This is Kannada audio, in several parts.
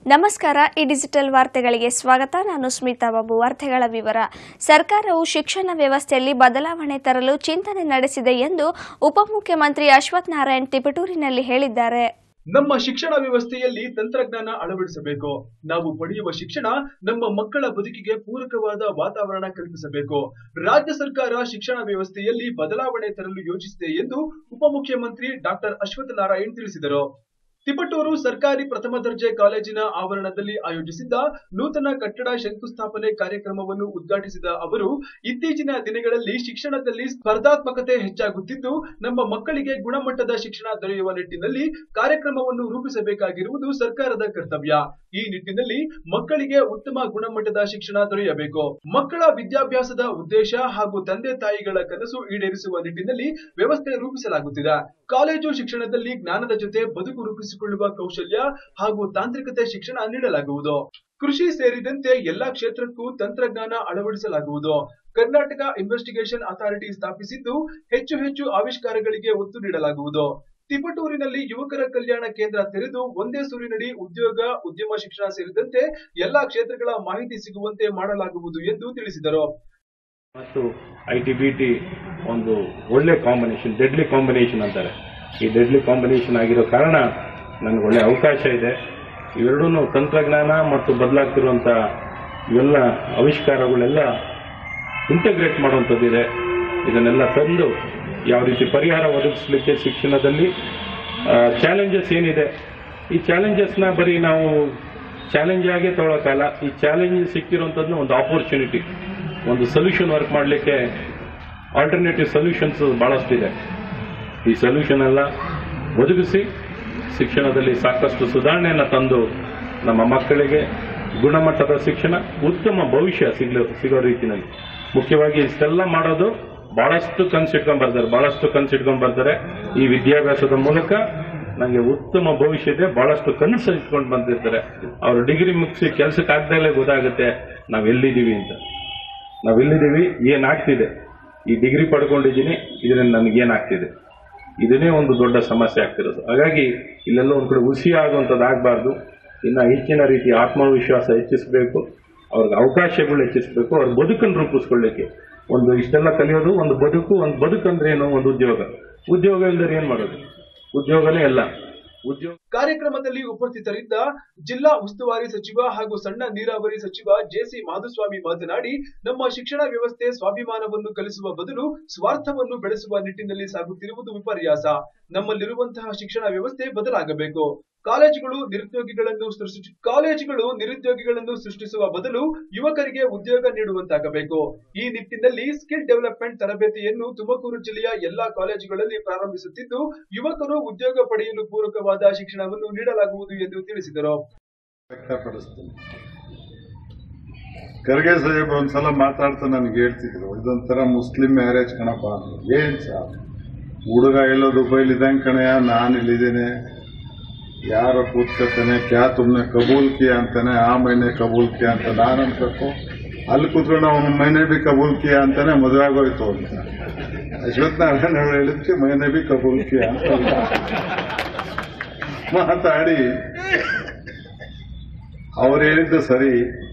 ನಮಸ್ಕಾರ ಈ ಡಿಜಿಟಲ್ ವಾರ್ತೆಗಳಿಗೆ ಸ್ವಾಗತ ನಾನು ಸ್ಮಿತಾ ಬಾಬು ವಾರ್ತೆಗಳ ವಿವರ ಸರ್ಕಾರವು ಶಿಕ್ಷಣ ವ್ಯವಸ್ಥೆಯಲ್ಲಿ ಬದಲಾವಣೆ ತರಲು ಚಿಂತನೆ ನಡೆಸಿದೆ ಎಂದು ಉಪಮುಖ್ಯಮಂತ್ರಿ ಅಶ್ವಥ್ ನಾರಾಯಣ್ ತಿಪಟೂರಿನಲ್ಲಿ ಹೇಳಿದ್ದಾರೆ ನಮ್ಮ ಶಿಕ್ಷಣ ವ್ಯವಸ್ಥೆಯಲ್ಲಿ ತಂತ್ರಜ್ಞಾನ ಅಳವಡಿಸಬೇಕು ನಾವು ಪಡೆಯುವ ಶಿಕ್ಷಣ ನಮ್ಮ ಮಕ್ಕಳ ಬದುಕಿಗೆ ಪೂರಕವಾದ ವಾತಾವರಣ ಕಲ್ಪಿಸಬೇಕು ರಾಜ್ಯ ಸರ್ಕಾರ ಶಿಕ್ಷಣ ವ್ಯವಸ್ಥೆಯಲ್ಲಿ ಬದಲಾವಣೆ ತರಲು ಯೋಚಿಸಿದೆ ಎಂದು ಉಪಮುಖ್ಯಮಂತ್ರಿ ಡಾಕ್ಟರ್ ಅಶ್ವಥ್ ನಾರಾಯಣ್ ತಿಳಿಸಿದರು ತಿಪಟೂರು ಸರ್ಕಾರಿ ಪ್ರಥಮ ದರ್ಜೆ ಕಾಲೇಜಿನ ಆವರಣದಲ್ಲಿ ಆಯೋಜಿಸಿದ್ದ ನೂತನ ಕಟ್ಟಡ ಶಂಕುಸ್ಥಾಪನೆ ಕಾರ್ಯಕ್ರಮವನ್ನು ಉದ್ಘಾಟಿಸಿದ ಅವರು ಇತ್ತೀಚಿನ ದಿನಗಳಲ್ಲಿ ಶಿಕ್ಷಣದಲ್ಲಿ ಸ್ಪರ್ಧಾತ್ಮಕತೆ ಹೆಚ್ಚಾಗುತ್ತಿದ್ದು ನಮ್ಮ ಮಕ್ಕಳಿಗೆ ಗುಣಮಟ್ಟದ ಶಿಕ್ಷಣ ದೊರೆಯುವ ನಿಟ್ಟಿನಲ್ಲಿ ಕಾರ್ಯಕ್ರಮವನ್ನು ರೂಪಿಸಬೇಕಾಗಿರುವುದು ಸರ್ಕಾರದ ಕರ್ತವ್ಯ ಈ ನಿಟ್ಟಿನಲ್ಲಿ ಮಕ್ಕಳಿಗೆ ಉತ್ತಮ ಗುಣಮಟ್ಟದ ಶಿಕ್ಷಣ ದೊರೆಯಬೇಕು ಮಕ್ಕಳ ವಿದ್ಯಾಭ್ಯಾಸದ ಉದ್ದೇಶ ಹಾಗೂ ತಂದೆ ತಾಯಿಗಳ ಕನಸು ಈಡೇರಿಸುವ ನಿಟ್ಟಿನಲ್ಲಿ ವ್ಯವಸ್ಥೆ ರೂಪಿಸಲಾಗುತ್ತಿದೆ ಕಾಲೇಜು ಶಿಕ್ಷಣದಲ್ಲಿ ಜ್ಞಾನದ ಜೊತೆ ಬದುಕು ರೂಪಿಸಿಕೊಳ್ಳುವ ಕೌಶಲ್ಯ ಹಾಗೂ ತಾಂತ್ರಿಕತೆ ಶಿಕ್ಷಣ ನೀಡಲಾಗುವುದು ಕೃಷಿ ಸೇರಿದಂತೆ ಎಲ್ಲಾ ಕ್ಷೇತ್ರಕ್ಕೂ ತಂತ್ರಜ್ಞಾನ ಅಳವಡಿಸಲಾಗುವುದು ಕರ್ನಾಟಕ ಇನ್ವೆಸ್ಟಿಗೇಷನ್ ಅಥಾರಿಟಿ ಸ್ಥಾಪಿಸಿದ್ದು ಹೆಚ್ಚು ಹೆಚ್ಚು ಆವಿಷ್ಕಾರಗಳಿಗೆ ಒತ್ತು ನೀಡಲಾಗುವುದು ತಿಪಟೂರಿನಲ್ಲಿ ಯುವಕರ ಕಲ್ಯಾಣ ಕೇಂದ್ರ ತೆರೆದು ಒಂದೇ ಸೂರಿನಡಿ ಉದ್ಯೋಗ ಉದ್ಯಮ ಶಿಕ್ಷಣ ಸೇರಿದಂತೆ ಎಲ್ಲಾ ಕ್ಷೇತ್ರಗಳ ಮಾಹಿತಿ ಸಿಗುವಂತೆ ಮಾಡಲಾಗುವುದು ಎಂದು ತಿಳಿಸಿದರು ಮತ್ತು ಐ ಟಿ ಬಿ ಟಿ ಒಂದು ಒಳ್ಳೆ ಕಾಂಬಿನೇಷನ್ ಡೆಡ್ಲಿ ಕಾಂಬಿನೇಷನ್ ಅಂತಾರೆ ಈ ಡೆಡ್ಲಿ ಕಾಂಬಿನೇಷನ್ ಆಗಿರೋ ಕಾರಣ ನನಗೆ ಒಳ್ಳೆ ಅವಕಾಶ ಇದೆ ಇವೆರಡೂ ತಂತ್ರಜ್ಞಾನ ಮತ್ತು ಬದಲಾಗ್ತಿರುವಂಥ ಇವೆಲ್ಲ ಆವಿಷ್ಕಾರಗಳೆಲ್ಲ ಇಂಟಗ್ರೇಟ್ ಮಾಡುವಂಥದ್ದಿದೆ ಇದನ್ನೆಲ್ಲ ತಂದು ಯಾವ ರೀತಿ ಪರಿಹಾರ ಒದಗಿಸಲಿಕ್ಕೆ ಶಿಕ್ಷಣದಲ್ಲಿ ಚಾಲೆಂಜಸ್ ಏನಿದೆ ಈ ಚಾಲೆಂಜಸ್ನ ಬರೀ ನಾವು ಚಾಲೆಂಜ್ ಆಗೇ ತಗೊಳಕ್ಕಲ್ಲ ಈ ಚಾಲೆಂಜ್ ಸಿಕ್ಕಿರುವಂಥದ್ದು ಒಂದು ಆಪರ್ಚುನಿಟಿ ಒಂದು ಸೊಲ್ಯೂಷನ್ ವರ್ಕ್ ಮಾಡಲಿಕ್ಕೆ ಆಲ್ಟರ್ನೇಟಿವ್ ಸೊಲ್ಯೂಷನ್ಸ್ ಭಾಳಷ್ಟಿದೆ ಈ ಸೊಲ್ಯೂಷನ್ ಎಲ್ಲ ಒದಗಿಸಿ ಶಿಕ್ಷಣದಲ್ಲಿ ಸಾಕಷ್ಟು ಸುಧಾರಣೆಯನ್ನು ತಂದು ನಮ್ಮ ಮಕ್ಕಳಿಗೆ ಗುಣಮಟ್ಟದ ಶಿಕ್ಷಣ ಉತ್ತಮ ಭವಿಷ್ಯ ಸಿಗ್ಲು ಸಿಗೋ ರೀತಿಯಲ್ಲಿ ಮುಖ್ಯವಾಗಿ ಇಷ್ಟೆಲ್ಲ ಮಾಡೋದು ಬಹಳಷ್ಟು ಕನ್ಸಿಟ್ಕೊಂಡ್ ಬರ್ತಾರೆ ಬಹಳಷ್ಟು ಕನ್ಸಿಟ್ಕೊಂಡ್ ಬರ್ತಾರೆ ಈ ವಿದ್ಯಾಭ್ಯಾಸದ ಮೂಲಕ ನನಗೆ ಉತ್ತಮ ಭವಿಷ್ಯ ಇದೆ ಬಹಳಷ್ಟು ಕನಸು ಇಟ್ಕೊಂಡು ಬಂದಿರ್ತಾರೆ ಅವರು ಡಿಗ್ರಿ ಮುಗಿಸಿ ಕೆಲಸಕ್ಕೆ ಆಗ್ದಲೇ ಗೊತ್ತಾಗುತ್ತೆ ನಾವ್ ಎಲ್ಲಿದ್ದೀವಿ ಅಂತ ನಾವೆಲ್ಲಿದ್ದೀವಿ ಏನಾಗ್ತಿದೆ ಈ ಡಿಗ್ರಿ ಪಡ್ಕೊಂಡಿದ್ದೀನಿ ಇದರಿಂದ ನನಗೆ ಏನಾಗ್ತಿದೆ ಇದನ್ನೇ ಒಂದು ದೊಡ್ಡ ಸಮಸ್ಯೆ ಆಗ್ತಿರೋದು ಹಾಗಾಗಿ ಇಲ್ಲೆಲ್ಲ ಒಂದು ಕಡೆ ಹುಸಿ ಆಗುವಂಥದ್ದು ಆಗಬಾರ್ದು ಇನ್ನು ಹೆಚ್ಚಿನ ರೀತಿ ಆತ್ಮವಿಶ್ವಾಸ ಹೆಚ್ಚಿಸಬೇಕು ಅವ್ರಿಗೆ ಅವಕಾಶಗಳು ಹೆಚ್ಚಿಸಬೇಕು ಅವ್ರ ಬದುಕನ್ನು ರೂಪಿಸ್ಕೊಳ್ಳಿಕ್ಕೆ ಒಂದು ಇಷ್ಟೆಲ್ಲ ಕಲಿಯೋದು ಒಂದು ಬದುಕು ಒಂದು ಬದುಕಂದ್ರೆ ಏನು ಒಂದು ಉದ್ಯೋಗ ಉದ್ಯೋಗ ಇಲ್ದರೆ ಏನ್ ಮಾಡೋದು ಉದ್ಯೋಗನೇ ಎಲ್ಲ ಉದ್ಯೋಗ ಕಾರ್ಯಕ್ರಮದಲ್ಲಿ ಉಪಸ್ಥಿತರಿದ್ದ ಜಿಲ್ಲಾ ಉಸ್ತುವಾರಿ ಸಚಿವ ಹಾಗೂ ಸಣ್ಣ ನೀರಾವರಿ ಸಚಿವ ಜೆಸಿ ಮಾಧುಸ್ವಾಮಿ ಮಾತನಾಡಿ ನಮ್ಮ ಶಿಕ್ಷಣ ವ್ಯವಸ್ಥೆ ಸ್ವಾಭಿಮಾನವನ್ನು ಕಲಿಸುವ ಬದಲು ಸ್ವಾರ್ಥವನ್ನು ಬೆಳೆಸುವ ನಿಟ್ಟಿನಲ್ಲಿ ಸಾಗುತ್ತಿರುವುದು ವಿಪರ್ಯಾಸ ನಮ್ಮಲ್ಲಿರುವಂತಹ ಶಿಕ್ಷಣ ವ್ಯವಸ್ಥೆ ಬದಲಾಗಬೇಕು ಕಾಲೇಜುಗಳು ನಿರುದ್ಯೋಗಿಗಳನ್ನು ಸೃಷ್ಟಿ ಕಾಲೇಜುಗಳು ನಿರುದ್ಯೋಗಿಗಳನ್ನು ಸೃಷ್ಟಿಸುವ ಬದಲು ಯುವಕರಿಗೆ ಉದ್ಯೋಗ ನೀಡುವಂತಾಗಬೇಕು ಈ ನಿಟ್ಟಿನಲ್ಲಿ ಸ್ಕಿಲ್ ಡೆವಲಪ್ಮೆಂಟ್ ತರಬೇತಿಯನ್ನು ತುಮಕೂರು ಜಿಲ್ಲೆಯ ಎಲ್ಲಾ ಕಾಲೇಜುಗಳಲ್ಲಿ ಪ್ರಾರಂಭಿಸುತ್ತಿದ್ದು ಯುವಕರು ಉದ್ಯೋಗ ಪಡೆಯಲು ಪೂರಕವಾದ ಶಿಕ್ಷಣವನ್ನು ನೀಡಲಾಗುವುದು ಎಂದು ತಿಳಿಸಿದರು ವ್ಯಕ್ತಪಡಿಸ್ತೀನಿ ಖರ್ಗೆ ಸಾಹೇಬ್ ಒಂದ್ಸಲ ಮಾತಾಡ್ತಾ ನನಗೆ ಹೇಳ್ತಿದ್ರು ಇದೊಂಥರ ಮುಸ್ಲಿಂ ಮ್ಯಾರೇಜ್ ಕಣಪ್ಪ ಅಂದ್ರು. ಏನ್ ಸರ್ ಹುಡುಗ ಎಲ್ಲೋ ದುಬೈಲಿ ಇದ್ದಂಗೆ ಕಣಯ್ಯ ನಾನು ಇಲ್ಲಿದ್ದೇನೆ ಯಾರೋ ಕೂತ್ಕೊತಾನೆ ಕ್ಯಾ ತುಮ್ನೆ ಕಬೂಲ್ ಕಿಯಾ ಅಂತಾನೆ ಆ ಮೈನೆ ಕಬೂಲ್ ಕಿಯಾ ಅಂತ ನಾನು ಅನ್ಬೇಕು ಅಲ್ಲಿ ಕೂತ್ಕೊಂಡು ಅವನ ಮೈನೆ ಬಿ ಕಬೂಲ್ ಕಿಯಾ ಅಂತಾನೆ ಮದುವೆ ಆಗೋಯ್ತು ಅಂತ ಅಶ್ವಥ್ ನಾರಾಯಣ ಅವ್ರು ಹೇಳಿದ್ಕೆ ಮೈನೆ ಬಿ ಕಬೂಲ್ ಕಿಯಾ ಅಂತ ಮಾತಾಡಿ ಅವ್ರು ಹೇಳಿದ್ದು ಸರಿ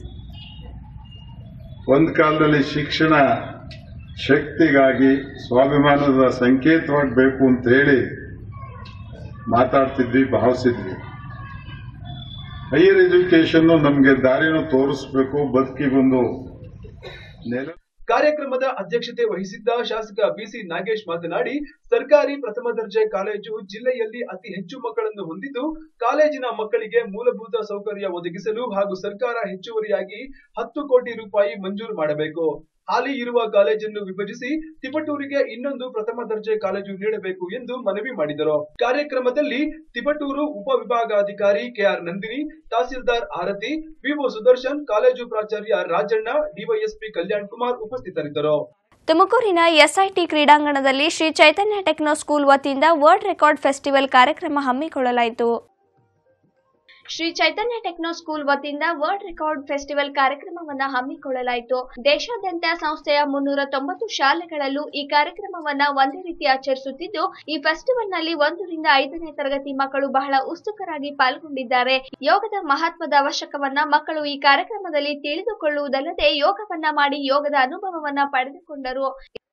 ಒಂದ್ ಕಾಲದಲ್ಲಿ ಶಿಕ್ಷಣ ಶಕ್ತಿಗಾಗಿ ಸ್ವಾಭಿಮಾನದ ಸಂಕೇತವಾಗಬೇಕು ಅಂತ ಹೇಳಿ ಮಾತಾಡ್ತಿದ್ವಿ ಭಾವಿಸಿದ್ವಿ ಹೈಯರ್ ಎಜುಕೇಶನ್ ನಮಗೆ ದಾರಿಯನ್ನು ತೋರಿಸ್ಬೇಕು ಬದುಕಿಗೊಂದು ನೆಲ ಕಾರ್ಯಕ್ರಮದ ಅಧ್ಯಕ್ಷತೆ ವಹಿಸಿದ್ದ ಶಾಸಕ ಬಿಸಿ ನಾಗೇಶ್ ಮಾತನಾಡಿ ಸರ್ಕಾರಿ ಪ್ರಥಮ ದರ್ಜೆ ಕಾಲೇಜು ಜಿಲ್ಲೆಯಲ್ಲಿ ಅತಿ ಹೆಚ್ಚು ಮಕ್ಕಳನ್ನು ಹೊಂದಿದ್ದು ಕಾಲೇಜಿನ ಮಕ್ಕಳಿಗೆ ಮೂಲಭೂತ ಸೌಕರ್ಯ ಒದಗಿಸಲು ಹಾಗೂ ಸರ್ಕಾರ ಹೆಚ್ಚುವರಿಯಾಗಿ ಹತ್ತು ಕೋಟಿ ರೂಪಾಯಿ ಮಂಜೂರು ಮಾಡಬೇಕು ಹಾಲಿ ಇರುವ ಕಾಲೇಜನ್ನು ವಿಭಜಿಸಿ ತಿಪಟೂರಿಗೆ ಇನ್ನೊಂದು ಪ್ರಥಮ ದರ್ಜೆ ಕಾಲೇಜು ನೀಡಬೇಕು ಎಂದು ಮನವಿ ಮಾಡಿದರು ಕಾರ್ಯಕ್ರಮದಲ್ಲಿ ತಿಪಟೂರು ಉಪವಿಭಾಗಾಧಿಕಾರಿ ಕೆಆರ್ ನಂದಿನಿ ತಹಸೀಲ್ದಾರ್ ಆರತಿ ವಿವೋ ಸುದರ್ಶನ್ ಕಾಲೇಜು ಪ್ರಾಚಾರ್ಯ ರಾಜಣ್ಣ ಡಿವೈಎಸ್ಪಿ ಕಲ್ಯಾಣ್ ಕುಮಾರ್ ಉಪಸ್ಥಿತರಿದ್ದರು ತುಮಕೂರಿನ ಎಸ್ಐಟಿ ಕ್ರೀಡಾಂಗಣದಲ್ಲಿ ಶ್ರೀ ಚೈತನ್ಯ ಟೆಕ್ನೋ ಸ್ಕೂಲ್ ವತಿಯಿಂದ ವರ್ಲ್ಡ್ ರೆಕಾರ್ಡ್ ಫೆಸ್ಟಿವಲ್ ಕಾರ್ಯಕ್ರಮ ಹಮ್ಮಿಕೊಳ್ಳಲಾಯಿತು ಶ್ರೀ ಚೈತನ್ಯ ಟೆಕ್ನೋ ಸ್ಕೂಲ್ ವತಿಯಿಂದ ವರ್ಲ್ಡ್ ರೆಕಾರ್ಡ್ ಫೆಸ್ಟಿವಲ್ ಕಾರ್ಯಕ್ರಮವನ್ನ ಹಮ್ಮಿಕೊಳ್ಳಲಾಯಿತು ದೇಶಾದ್ಯಂತ ಸಂಸ್ಥೆಯ ಮುನ್ನೂರ ತೊಂಬತ್ತು ಶಾಲೆಗಳಲ್ಲೂ ಈ ಕಾರ್ಯಕ್ರಮವನ್ನ ಒಂದೇ ರೀತಿ ಆಚರಿಸುತ್ತಿದ್ದು ಈ ಫೆಸ್ಟಿವಲ್ನಲ್ಲಿ ಒಂದರಿಂದ ಐದನೇ ತರಗತಿ ಮಕ್ಕಳು ಬಹಳ ಉತ್ಸುಕರಾಗಿ ಪಾಲ್ಗೊಂಡಿದ್ದಾರೆ ಯೋಗದ ಮಹತ್ವದ ಅವಶ್ಯಕವನ್ನ ಮಕ್ಕಳು ಈ ಕಾರ್ಯಕ್ರಮದಲ್ಲಿ ತಿಳಿದುಕೊಳ್ಳುವುದಲ್ಲದೆ ಯೋಗವನ್ನ ಮಾಡಿ ಯೋಗದ ಅನುಭವವನ್ನ ಪಡೆದುಕೊಂಡರು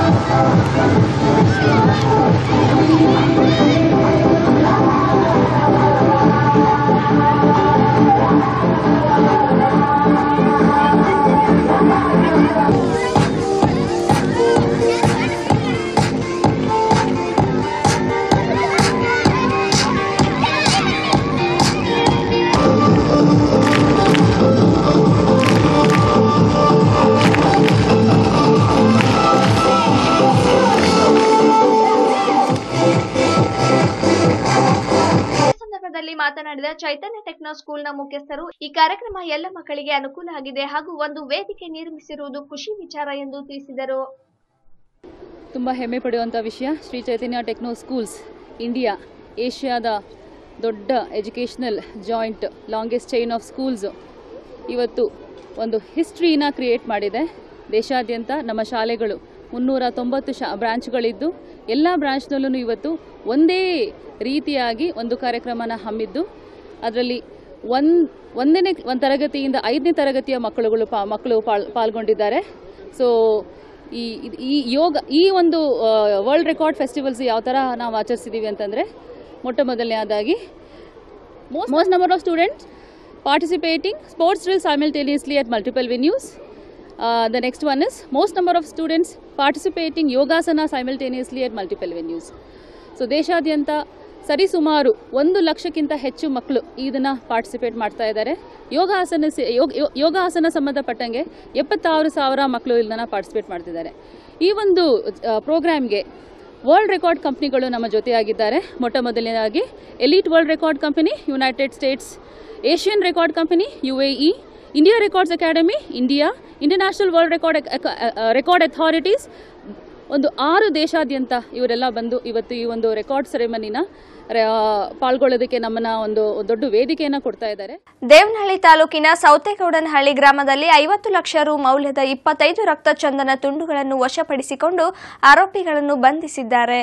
ಈ ಸಂದರ್ಭದಲ್ಲಿ ಮಾತನಾಡಿದ ಚೈತನ್ಯ ಟೆಕ್ನೋ ಸ್ಕೂಲ್ನ ಮುಖ್ಯಸ್ಥರು ಈ ಕಾರ್ಯಕ್ರಮ ಎಲ್ಲ ಮಕ್ಕಳಿಗೆ ಅನುಕೂಲ ಆಗಿದೆ ಹಾಗೂ ಒಂದು ವೇದಿಕೆ ನಿರ್ಮಿಸಿರುವುದು ಖುಷಿ ವಿಚಾರ ಎಂದು ತಿಳಿಸಿದರು ತುಂಬ ಹೆಮ್ಮೆ ಪಡೆಯುವಂಥ ವಿಷಯ Shri Chaitanya techno schools India ಏಷ್ಯಾದ ದೊಡ್ಡ educational joint longest chain of schools ಇವತ್ತು ಒಂದು ಹಿಸ್ಟ್ರಿನ ಕ್ರಿಯೇಟ್ ಮಾಡಿದೆ ದೇಶಾದ್ಯಂತ ನಮ್ಮ ಶಾಲೆಗಳು ಮುನ್ನೂರ ತೊಂಬತ್ತು ಶಾ ಬ್ರಾಂಚ್ಗಳಿದ್ದು ಎಲ್ಲ ಬ್ರಾಂಚ್ನಲ್ಲೂ ಇವತ್ತು ಒಂದೇ ರೀತಿಯಾಗಿ ಒಂದು ಕಾರ್ಯಕ್ರಮನ ಹಮ್ಮಿದ್ದು ಅದರಲ್ಲಿ ಒಂದು ಒಂದನೇ ಒಂದು ತರಗತಿಯಿಂದ ಐದನೇ ತರಗತಿಯ ಮಕ್ಕಳುಗಳು ಪಾ ಮಕ್ಕಳು ಪಾಲ್ ಪಾಲ್ಗೊಂಡಿದ್ದಾರೆ ಸೊ ಈ ಇದ್- ಈ ಯೋಗ ಈ ಒಂದು ವರ್ಲ್ಡ್ ರೆಕಾರ್ಡ್ ಫೆಸ್ಟಿವಲ್ಸ್ ಯಾವ ಥರ ನಾವು ಆಚರಿಸಿದ್ದೀವಿ ಅಂತಂದರೆ ಮೊಟ್ಟ ಮೊದಲನೇದಾಗಿ most number of students participating sports drill simultaneously at multiple venues. Uh, the next one is most number of students participating yogasana simultaneously at multiple venues. So ದೇಶಾದ್ಯಂತ ಸರಿಸುಮಾರು ಒಂದು ಲಕ್ಷಕ್ಕಿಂತ ಹೆಚ್ಚು ಮಕ್ಕಳು ಇದನ್ನು ಪಾರ್ಟಿಸಿಪೇಟ್ ಮಾಡ್ತಾ ಇದ್ದಾರೆ ಯೋಗಾಸನ ಸಿ- ಯೋಗ ಯೋ- ಯೋಗಾಸನ ಸಂಬಂಧಪಟ್ಟಂಗೆ ಎಪ್ಪತ್ತಾರು ಸಾವಿರ ಮಕ್ಕಳು ಇದನ್ನು ಪಾರ್ಟಿಸಿಪೇಟ್ ಮಾಡ್ತಿದ್ದಾರೆ ಈ ಒಂದು ಪ್ರೋಗ್ರಾಮ್ಗೆ ವರ್ಲ್ಡ್ ರೆಕಾರ್ಡ್ ಕಂಪ್ನಿಗಳು ನಮ್ಮ ಜೊತೆಯಾಗಿದ್ದಾರೆ ಮೊಟ್ಟ ಮೊದಲನೇದಾಗಿ elite world record company United States Asian record company U A E India records academy India international world record record authorities ಒಂದು ಆರು ದೇಶಾದ್ಯಂತ ಇವರೆಲ್ಲ ಬಂದು ಇವತ್ತು ಈ ಒಂದು ರೆಕಾರ್ಡ್ ಸೆರೆಮನಿನ ಪಾಲ್ಗೊಳ್ಳೋದಕ್ಕೆ ನಮ್ಮನ್ನ ಒಂದು ದೊಡ್ಡ ವೇದಿಕೆಯನ್ನು ಕೊಡ್ತಾ ಇದ್ದಾರೆ ದೇವನಹಳ್ಳಿ ತಾಲೂಕಿನ ಸೌತೆಗೌಡನಹಳ್ಳಿ ಗ್ರಾಮದಲ್ಲಿ ಐವತ್ತು ಲಕ್ಷ ರು ಮೌಲ್ಯದ ಇಪ್ಪತ್ತೈದು ರಕ್ತಚಂದನ ತುಂಡುಗಳನ್ನು ವಶಪಡಿಸಿಕೊಂಡು ಆರೋಪಿಗಳನ್ನು ಬಂಧಿಸಿದ್ದಾರೆ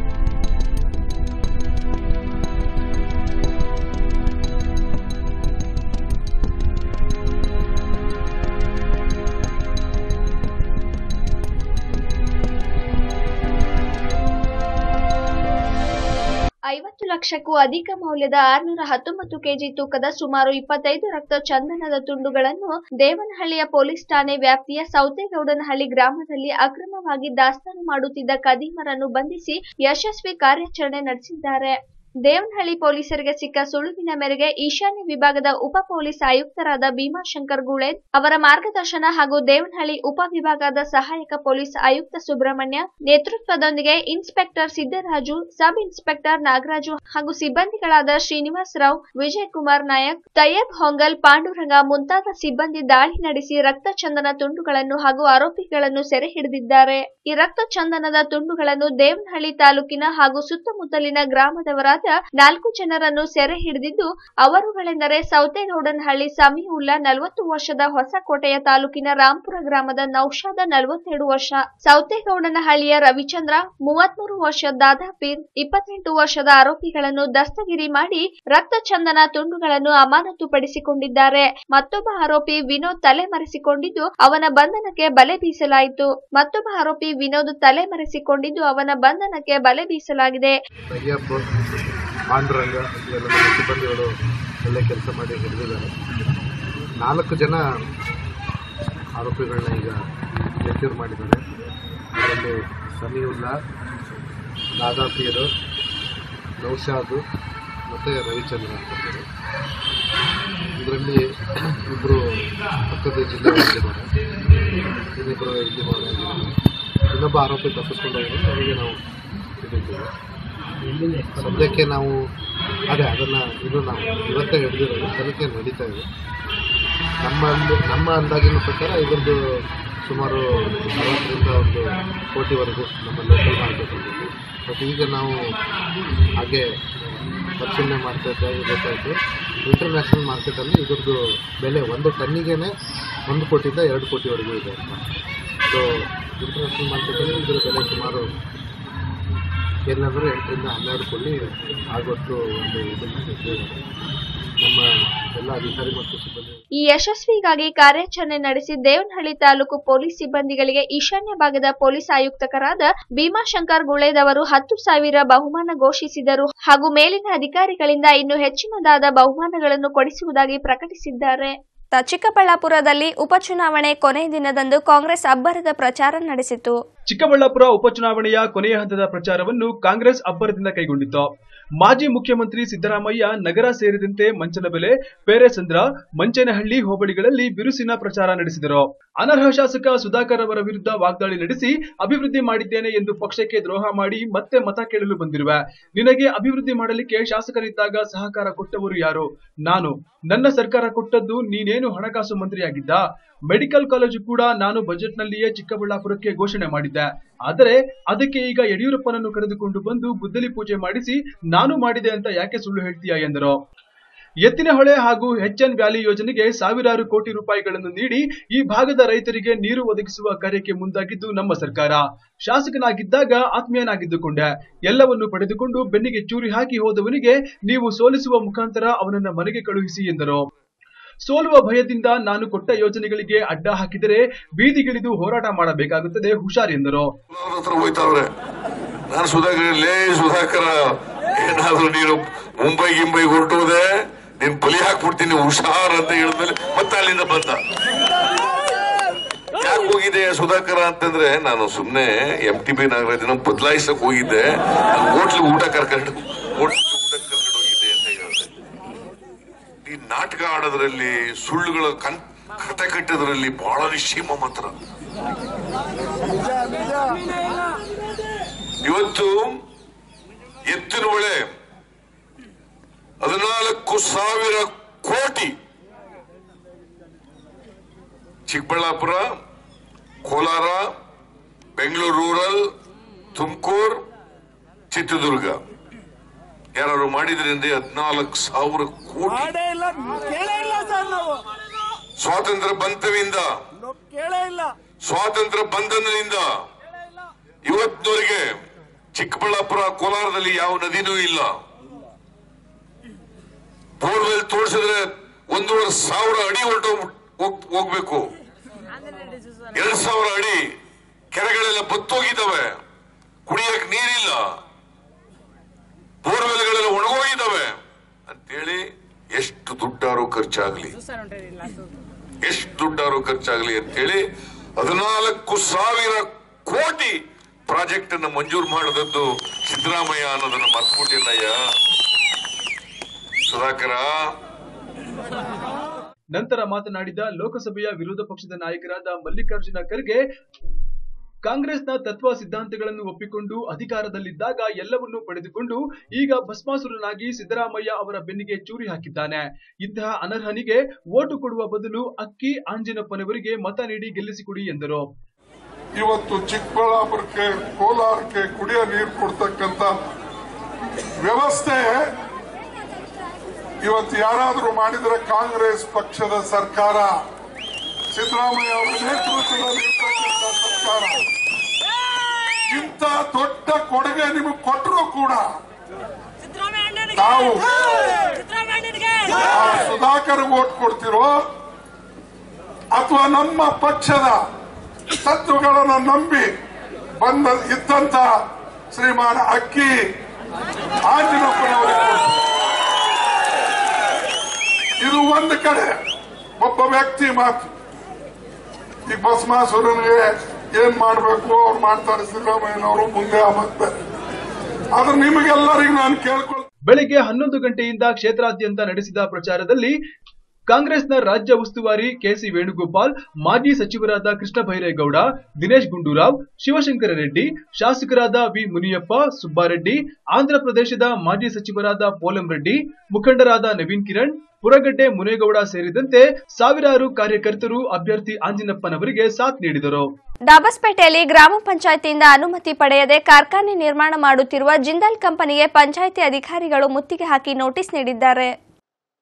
ಐವತ್ತು ಲಕ್ಷಕ್ಕೂ ಅಧಿಕ ಮೌಲ್ಯದ ಆರ್ನೂರ ಹತ್ತೊಂಬತ್ತು ಕೆಜಿ ತೂಕದ ಸುಮಾರು ಇಪ್ಪತ್ತೈದು ರಕ್ತ ಚಂದನದ ತುಂಡುಗಳನ್ನು ದೇವನಹಳ್ಳಿಯ ಪೊಲೀಸ್ ಠಾಣೆ ವ್ಯಾಪ್ತಿಯ ಸೌತೆಗೌಡನಹಳ್ಳಿ ಗ್ರಾಮದಲ್ಲಿ ಅಕ್ರಮವಾಗಿ ದಾಸ್ತಾನು ಮಾಡುತ್ತಿದ್ದ ಕದೀಮರನ್ನು ಬಂಧಿಸಿ ಯಶಸ್ವಿ ಕಾರ್ಯಾಚರಣೆ ನಡೆಸಿದ್ದಾರೆ ದೇವನಹಳ್ಳಿ ಪೊಲೀಸರಿಗೆ ಸಿಕ್ಕ ಸುಳುವಿನ ಮೇರೆಗೆ ಈಶಾನ್ಯ ವಿಭಾಗದ ಉಪ ಪೊಲೀಸ್ ಆಯುಕ್ತರಾದ ಭೀಮಾಶಂಕರ್ ಗುಳೇದ್ ಅವರ ಮಾರ್ಗದರ್ಶನ ಹಾಗೂ ದೇವನಹಳ್ಳಿ ಉಪ ವಿಭಾಗದ ಸಹಾಯಕ ಪೊಲೀಸ್ ಆಯುಕ್ತ ಸುಬ್ರಹ್ಮಣ್ಯ ನೇತೃತ್ವದೊಂದಿಗೆ inspector Siddaraju sub inspector Nagaraju ಹಾಗೂ ಸಿಬ್ಬಂದಿಗಳಾದ ಶ್ರೀನಿವಾಸ್ ರಾವ್ ವಿಜಯ್ ಕುಮಾರ್ ನಾಯಕ್ ತಯ್ಯಬ್ ಹೊಂಗಲ್ ಪಾಂಡುರಂಗ ಮುಂತಾದ ಸಿಬ್ಬಂದಿ ದಾಳಿ ನಡೆಸಿ ರಕ್ತ ಚಂದನ ತುಂಡುಗಳನ್ನು ಹಾಗೂ ಆರೋಪಿಗಳನ್ನು ಸೆರೆ ಹಿಡಿದಿದ್ದಾರೆ ಈ ರಕ್ತ ಚಂದನದ ತುಂಡುಗಳನ್ನು ದೇವನಹಳ್ಳಿ ತಾಲೂಕಿನ ಹಾಗೂ ಸುತ್ತಮುತ್ತಲಿನ ಗ್ರಾಮದವರಾದ ನಾಲ್ಕು ಜನರನ್ನು ಸೆರೆ ಹಿಡಿದಿದ್ದು ಅವರುಗಳೆಂದರೆ ಸೌತೆಗೌಡನಹಳ್ಳಿ ಸಮೀವುಲ್ಲಾ ನಲವತ್ತು ವರ್ಷದ ಹೊಸಕೋಟೆಯ ತಾಲೂಕಿನ ರಾಂಪುರ ಗ್ರಾಮದ ನೌಶಾದ ನಲವತ್ತೆರಡು ವರ್ಷ ಸೌತೆಗೌಡನಹಳ್ಳಿಯ ರವಿಚಂದ್ರ ಮೂವತ್ಮೂರು ವರ್ಷ ದಾದಾಪೀರ್ ಇಪ್ಪತ್ತೆಂಟು ವರ್ಷದ ಆರೋಪಿಗಳನ್ನು ದಸ್ತಗಿರಿ ಮಾಡಿ ರಕ್ತ ಚಂದನ ತುಂಡುಗಳನ್ನು ಅಮಾನತುಪಡಿಸಿಕೊಂಡಿದ್ದಾರೆ ಮತ್ತೊಬ್ಬ ಆರೋಪಿ ವಿನೋದ್ ತಲೆಮರೆಸಿಕೊಂಡಿದ್ದು ಅವನ ಬಂಧನಕ್ಕೆ ಬಲೆ ಬೀಸಲಾಯಿತು ಮತ್ತೊಬ್ಬ ಆರೋಪಿ ವಿನೋದ್ ತಲೆಮರೆಸಿಕೊಂಡಿದ್ದು ಅವನ ಬಂಧನಕ್ಕೆ ಬಲೆ ಬೀಸಲಾಗಿದೆ ಅಯ್ಯಪ್ಪ ಪಾಂಡುರಂಗ ಇವೆಲ್ಲ ನಮ್ಮ ಸಿಬ್ಬಂದಿಗಳು ಒಳ್ಳೆ ಕೆಲಸ ಮಾಡಿ ಹಿಡಿದಿದ್ದಾರೆ ನಾಲ್ಕು ಜನ ಆರೋಪಿಗಳನ್ನ ಈಗ ಲೆಕ್ಚರ್ ಮಾಡಿದ್ದಾರೆ ಅದರಲ್ಲಿ ಸಮೀವುಲ್ಲಾ ದಾದಾಪೀರು ನೌಶಾದು ಮತ್ತು ರವಿಚಂದ್ರ ಅಂತಂದರು ಇದರಲ್ಲಿ ಇಬ್ಬರು ಪಕ್ಕದ ಜಿಲ್ಲೆಯವರಾಗಿದ್ದಾರೆ ಇನ್ನಿಬ್ಬರು ಇಲ್ಲಿ ಆಗಿದ್ದಾರೆ ಇನ್ನೊಬ್ಬ ಆರೋಪಿ ತಪ್ಪಿಸ್ಕೊಂಡು ಹೋಗಿದ್ದಾರೆ ಅವರಿಗೆ ನಾವು ಹಿಡಿದಿದ್ದೇವೆ ಸದ್ಯಕ್ಕೆ ನಾವು ಅದೇ ಅದನ್ನು ಇದು ನಾವು ಇವತ್ತೇ ಹಿಡಿದಿರೋದು ತನಿಖೆ ನಡೀತಾ ಇದೆ ನಮ್ಮ ಅಂದ ನಮ್ಮ ಅಂದಾಜಿನ ಪ್ರಕಾರ ಇದರದ್ದು ಸುಮಾರು ಅರವತ್ತರಿಂದ ಒಂದು ಕೋಟಿವರೆಗೂ ನಮ್ಮ ಲೋಕಲ್ ಮಾರ್ಕೆಟ್ ಬಟ್ ಈಗ ನಾವು ಹಾಗೆ ಪರಿಶೀಲನೆ ಮಾಡ್ತಾ ಇದ್ದಾಗ ಗೊತ್ತಾಯಿತು ಇಂಟರ್ನ್ಯಾಷನಲ್ ಮಾರ್ಕೆಟಲ್ಲಿ ಇದ್ರದ್ದು ಬೆಲೆ ಒಂದು ಟನ್ನಿಗೆನೆ ಒಂದು ಕೋಟಿಯಿಂದ ಎರಡು ಕೋಟಿವರೆಗೂ ಇದೆ ಅಂತ ಸೊ ಇಂಟರ್ನ್ಯಾಷನಲ್ ಮಾರ್ಕೆಟಲ್ಲಿ ಇದರ ಬೆಲೆ ಸುಮಾರು ಎಲ್ಲಂದ್ರೆ ಎಂಟರಿಂದ ಹನ್ನೆರಡು ಕೋಟಿ ಆಗುವಷ್ಟು ಒಂದು ಇದನ್ನು ಇಟ್ಟಿದ್ದಾರೆ. ನಮ್ಮ ಎಲ್ಲ ಅಧಿಕಾರಿ ಮತ್ತು ಸಿಬ್ಬಂದಿ ಈ ಯಶಸ್ವಿಗಾಗಿ ಕಾರ್ಯಾಚರಣೆ ನಡೆಸಿ ದೇವನಹಳ್ಳಿ ತಾಲೂಕು ಪೊಲೀಸ್ ಸಿಬ್ಬಂದಿಗಳಿಗೆ ಈಶಾನ್ಯ ಭಾಗದ ಪೊಲೀಸ್ ಆಯುಕ್ತಕರಾದ ಭೀಮಾಶಂಕರ್ ಗುಳೇದವರು ಹತ್ತು ಸಾವಿರ ಬಹುಮಾನ ಘೋಷಿಸಿದರು ಹಾಗೂ ಮೇಲಿನ ಅಧಿಕಾರಿಗಳಿಂದ ಇನ್ನು ಹೆಚ್ಚಿನದಾದ ಬಹುಮಾನಗಳನ್ನು ಕೊಡಿಸುವುದಾಗಿ ಪ್ರಕಟಿಸಿದ್ದಾರೆ ತ- ಚಿಕ್ಕಬಳ್ಳಾಪುರದಲ್ಲಿ ಉಪಚುನಾವಣೆ ಕೊನೆಯ ದಿನದಂದು ಕಾಂಗ್ರೆಸ್ ಅಬ್ಬರದ ಪ್ರಚಾರ ನಡೆಸಿತು ಚಿಕ್ಕಬಳ್ಳಾಪುರ ಉಪಚುನಾವಣೆಯ ಕೊನೆಯ ಹಂತದ ಪ್ರಚಾರವನ್ನು ಕಾಂಗ್ರೆಸ್ ಅಬ್ಬರದಿಂದ ಕೈಗೊಂಡಿತ್ತು ಮಾಜಿ ಮುಖ್ಯಮಂತ್ರಿ ಸಿದ್ದರಾಮಯ್ಯ ನಗರ ಸೇರಿದಂತೆ ಮಂಚನಬೆಲೆ ಪೇರೆಸಂದ್ರ ಮಂಚನಹಳ್ಳಿ ಹೋಬಳಿಗಳಲ್ಲಿ ಬಿರುಸಿನ ಪ್ರಚಾರ ನಡೆಸಿದರು ಅನರ್ಹ ಶಾಸಕ ಸುಧಾಕರ್ ಅವರ ವಿರುದ್ಧ ವಾಗ್ದಾಳಿ ನಡೆಸಿ ಅಭಿವೃದ್ಧಿ ಮಾಡಿದ್ದೇನೆ ಎಂದು ಪಕ್ಷಕ್ಕೆ ದ್ರೋಹ ಮಾಡಿ ಮತ್ತೆ ಮತ ಕೇಳಲು ಬಂದಿರುವೆ ನಿನಗೆ ಅಭಿವೃದ್ಧಿ ಮಾಡಲಿಕ್ಕೆ ಶಾಸಕರಿದ್ದಾಗ ಸಹಕಾರ ಕೊಟ್ಟವರು ಯಾರು ನಾನು ನನ್ನ ಸರ್ಕಾರ ಕೊಟ್ಟದ್ದು ನೀನೇನು ಹಣಕಾಸು ಮಂತ್ರಿಯಾಗಿದ್ದ ಮೆಡಿಕಲ್ ಕಾಲೇಜು ಕೂಡ ನಾನು ಬಜೆಟ್ನಲ್ಲಿಯೇ ಚಿಕ್ಕಬಳ್ಳಾಪುರಕ್ಕೆ ಘೋಷಣೆ ಮಾಡಿದ್ದೆ ಆದರೆ ಅದಕ್ಕೆ ಈಗ ಯಡಿಯೂರಪ್ಪನನ್ನು ಕರೆದುಕೊಂಡು ಬಂದು ಗುದ್ದಲಿ ಪೂಜೆ ಮಾಡಿಸಿ ನಾನು ಮಾಡಿದೆ ಅಂತ ಯಾಕೆ ಸುಳ್ಳು ಹೇಳ್ತೀಯಾ ಎಂದರು ಎತ್ತಿನಹೊಳೆ ಹಾಗೂ ಎನ್ ವ್ಯಾಲಿ ಯೋಜನೆಗೆ ಸಾವಿರಾರು ಕೋಟಿ ರೂಪಾಯಿಗಳನ್ನು ನೀಡಿ ಈ ಭಾಗದ ರೈತರಿಗೆ ನೀರು ಒದಗಿಸುವ ಕಾರ್ಯಕ್ಕೆ ಮುಂದಾಗಿದ್ದು ನಮ್ಮ ಸರ್ಕಾರ ಶಾಸಕನಾಗಿದ್ದಾಗ ಆತ್ಮೀಯನಾಗಿದ್ದುಕೊಂಡೆ ಎಲ್ಲವನ್ನು ಪಡೆದುಕೊಂಡು ಬೆನ್ನಿಗೆ ಚೂರಿ ಹಾಕಿ ಹೋದವನಿಗೆ ನೀವು ಸೋಲಿಸುವ ಮುಖಾಂತರ ಅವನನ್ನ ಮನೆಗೆ ಕಳುಹಿಸಿ ಎಂದರು ಸೋಲುವ ಭಯದಿಂದ ನಾನು ಕೊಟ್ಟ ಯೋಜನೆಗಳಿಗೆ ಅಡ್ಡ ಹಾಕಿದರೆ ಬೀದಿಗಿಳಿದು ಹೋರಾಟ ಮಾಡಬೇಕಾಗುತ್ತದೆ ಹುಷಾರ್ ಎಂದರು ಅವ್ರ ಹತ್ರ ಹೋಯ್ತಾವ್ರೆ ನಾನು ಸುಧಾಕರ್ ಲೇ ಸುಧಾಕರ ಏನಾದ್ರೂ ನೀನು ಮುಂಬೈ ಗಿಂಬೈ ಹೊರಟೋದೆ ನೀನ್ ಬಲಿ ಹಾಕ್ಬಿಡ್ತೀನಿ ಹುಷಾರ್ ಅಂತ ಹೇಳಿದ್ಮೇಲೆ ಮತ್ತೆ ಅಲ್ಲಿಂದ ಬಂದ ಯಾಕೆ ಹೋಗಿದೆ ಸುಧಾಕರ ಅಂತಂದ್ರೆ ನಾನು ಸುಮ್ನೆ ಎಂ ಟಿ ಬಿ ನಾಗರಾಜನ ಬದಲಾಯಿಸಕ್ ಹೋಗಿದ್ದೆ ಹೋಟ್ಲ್ ಊಟ ಕರ್ಕೊಂಡು ಹೋಟ್ಲ್ ಊಟ ಕರ್ಕೊಂಡು ಹೋಗಿದ್ದೆ ಅಂತ ಹೇಳಿದೆ ಈ ನಾಟಕ ಆಡೋದ್ರಲ್ಲಿ ಸುಳ್ಳುಗಳ ಕನ್ ಕತೆ ಕಟ್ಟೋದ್ರಲ್ಲಿ ಬಹಳ ನಿಶ್ಚೀಮ ಮಾತ್ರ ಇವತ್ತು ಎತ್ತಿನ ಹೊಳೆ ಹದಿನಾಲ್ಕು ಸಾವಿರ ಕೋಟಿ ಚಿಕ್ಕಬಳ್ಳಾಪುರ ಕೋಲಾರ ಬೆಂಗಳೂರು ರೂರಲ್ ತುಮಕೂರು ಚಿತ್ರದುರ್ಗ ಯಾರು ಮಾಡಿದ್ರಿಂದ ಹದಿನಾಲ್ಕು ಸಾವಿರ ಕೋಟಿ ಮಾಡೇ ಇಲ್ಲ ಕೇಳೇ ಇಲ್ಲ ಸರ್ ನಾವು ಸ್ವಾತಂತ್ರ್ಯ ಬಂತವಿಂದ ನಾವು ಕೇಳೇ ಇಲ್ಲ ಸ್ವಾತಂತ್ರ್ಯ ಬಂಧನದಿಂದ ಇವತ್ತಿನವರೆಗೆ ಚಿಕ್ಕಬಳ್ಳಾಪುರ ಕೋಲಾರದಲ್ಲಿ ಯಾವ ನದಿನೂ ಇಲ್ಲ ಬೋರ್ವೆಲ್ ತೋರಿಸಿದ್ರೆ ಒಂದೂವರೆ ಸಾವಿರ ಅಡಿ ಹೊರಟು ಹೋಗ್ಬೇಕು ಎರಡ್ ಸಾವಿರ ಅಡಿ ಕೆರೆಗಳೆಲ್ಲ ಬತ್ತೋಗಿದ್ದಾವೆ ಕುಡಿಯಕ್ ನೀರಿಲ್ಲ ಬೋರ್ವೆಲ್ಗಳೆಲ್ಲ ಒಣಗೋಗಿದ್ದಾವೆ ಅಂತೇಳಿ ಎಷ್ಟು ದುಡ್ಡಾರು ಖರ್ಚಾಗ್ಲಿ ಎಷ್ಟು ದುಡ್ಡಾರು ಖರ್ಚಾಗ್ಲಿ ಅಂತೇಳಿ ಹದಿನಾಲ್ಕು ಸಾವಿರ ಕೋಟಿ ಪ್ರಾಜೆಕ್ಟ್ ಅನ್ನು ಮಂಜೂರು ಮಾಡದದ್ದು ಸಿದ್ದರಾಮಯ್ಯ ಅನ್ನೋದನ್ನ ಮರ್ತ್ಬಿಟ್ಟಿಲ್ಲಯ್ಯ ಸುಧಾಕರ ನಂತರ ಮಾತನಾಡಿದ ಲೋಕಸಭೆಯ ವಿರೋಧ ಪಕ್ಷದ ನಾಯಕರಾದ ಮಲ್ಲಿಕಾರ್ಜುನ ಖರ್ಗೆ ಕಾಂಗ್ರೆಸ್ನ ತತ್ವ ಸಿದ್ಧಾಂತಗಳನ್ನು ಒಪ್ಪಿಕೊಂಡು ಅಧಿಕಾರದಲ್ಲಿದ್ದಾಗ ಎಲ್ಲವನ್ನೂ ಪಡೆದುಕೊಂಡು ಈಗ ಭಸ್ಮಾಸುರನಾಗಿ ಸಿದ್ದರಾಮಯ್ಯ ಅವರ ಬೆನ್ನಿಗೆ ಚೂರಿ ಹಾಕಿದ್ದಾನೆ ಇಂತಹ ಅನರ್ಹನಿಗೆ ಓಟು ಕೊಡುವ ಬದಲು ಅಕ್ಕಿ ಆಂಜಿನಪ್ಪನವರಿಗೆ ಮತ ನೀಡಿ ಗೆಲ್ಲಿಸಿಕೊಡಿ ಎಂದರು ಇವತ್ತು ಚಿಕ್ಕಬಳ್ಳಾಪುರಕ್ಕೆ ಕೋಲಾರಕ್ಕೆ ಕುಡಿಯೋ ನೀರು ಕೊಡ್ತಕ್ಕಂತ ವ್ಯವಸ್ಥೆ ಇವತ್ತು ಯಾರಾದರೂ ಮಾಡಿದ್ರೆ ಕಾಂಗ್ರೆಸ್ ಪಕ್ಷದ ಸರ್ಕಾರ ಸಿದ್ದರಾಮಯ್ಯ ಅವರ ನೇತೃತ್ವದಲ್ಲಿ ಇರ್ತಕ್ಕಂಥ ಸರ್ಕಾರ ಇಂಥ ದೊಡ್ಡ ಕೊಡುಗೆ ನಿಮಗೆ ಕೊಟ್ಟರು ಕೂಡ ತಾವು ಆ ಸುಧಾಕರ್ ಓಟ್ ಕೊಡ್ತಿರೋ ಅಥವಾ ನಮ್ಮ ಪಕ್ಷದ ತತ್ವಗಳನ್ನು ನಂಬಿ ಬಂದ ಇದ್ದಂತ ಶ್ರೀಮಾನ್ ಅಕ್ಕಿ ಆಂಜನಪ್ಪನವರಿಗೆ ಕೊಡ್ತೀವಿ. ಇದು ಒಂದು ಕಡೆ ಒಬ್ಬ ವ್ಯಕ್ತಿ ಮಾತು ಈ ಭಸ್ಮಾಸುರನಿಗೆ ಏನ್ ಮಾಡ್ಬೇಕು ಅವ್ರು ಮಾಡ್ತಾರೆ ಸಿದ್ದರಾಮಯ್ಯನವರು ಮುಂದೆ ಆಮತ್ತಾರೆ ಆದ್ರೆ ನಿಮಗೆಲ್ಲರಿಗೂ ನಾನು ಕೇಳ್ಕೊಳ್ತೀನಿ ಬೆಳಿಗ್ಗೆ ಹನ್ನೊಂದು ಗಂಟೆಯಿಂದ ಕ್ಷೇತ್ರಾದ್ಯಂತ ನಡೆಸಿದ ಪ್ರಚಾರದಲ್ಲಿ ಕಾಂಗ್ರೆಸ್ನ ರಾಜ್ಯ ಉಸ್ತುವಾರಿ ಕೆಸಿ ವೇಣುಗೋಪಾಲ್ ಮಾಜಿ ಸಚಿವರಾದ ಕೃಷ್ಣ ಬೈರೇಗೌಡ ದಿನೇಶ್ ಗುಂಡೂರಾವ್ ಶಿವಶಂಕರ ರೆಡ್ಡಿ ಶಾಸಕರಾದ ವಿ ಮುನಿಯಪ್ಪ ಸುಬ್ಬಾರೆಡ್ಡಿ ಆಂಧ್ರ ಪ್ರದೇಶದ ಮಾಜಿ ಸಚಿವರಾದ ಪೋಲಂ ರೆಡ್ಡಿ ಮುಖಂಡರಾದ ನವೀನ್ ಕಿರಣ್ ಪುರಗಡ್ಡೆ ಮುನೇಗೌಡ ಸೇರಿದಂತೆ ಸಾವಿರಾರು ಕಾರ್ಯಕರ್ತರು ಅಭ್ಯರ್ಥಿ ಆಂಜಿನಪ್ಪನವರಿಗೆ ಸಾಥ್ ನೀಡಿದರು ದಾಬಸ್ಪೇಟೆಯಲ್ಲಿ ಗ್ರಾಮ ಪಂಚಾಯತಿಯಿಂದ ಅನುಮತಿ ಪಡೆಯದೆ ಕಾರ್ಖಾನೆ ನಿರ್ಮಾಣ ಮಾಡುತ್ತಿರುವ ಜಿಂದಾಲ್ ಕಂಪನಿಗೆ ಪಂಚಾಯಿತಿ ಅಧಿಕಾರಿಗಳು ಮುತ್ತಿಗೆ ಹಾಕಿ ನೋಟಿಸ್ ನೀಡಿದ್ದಾರೆ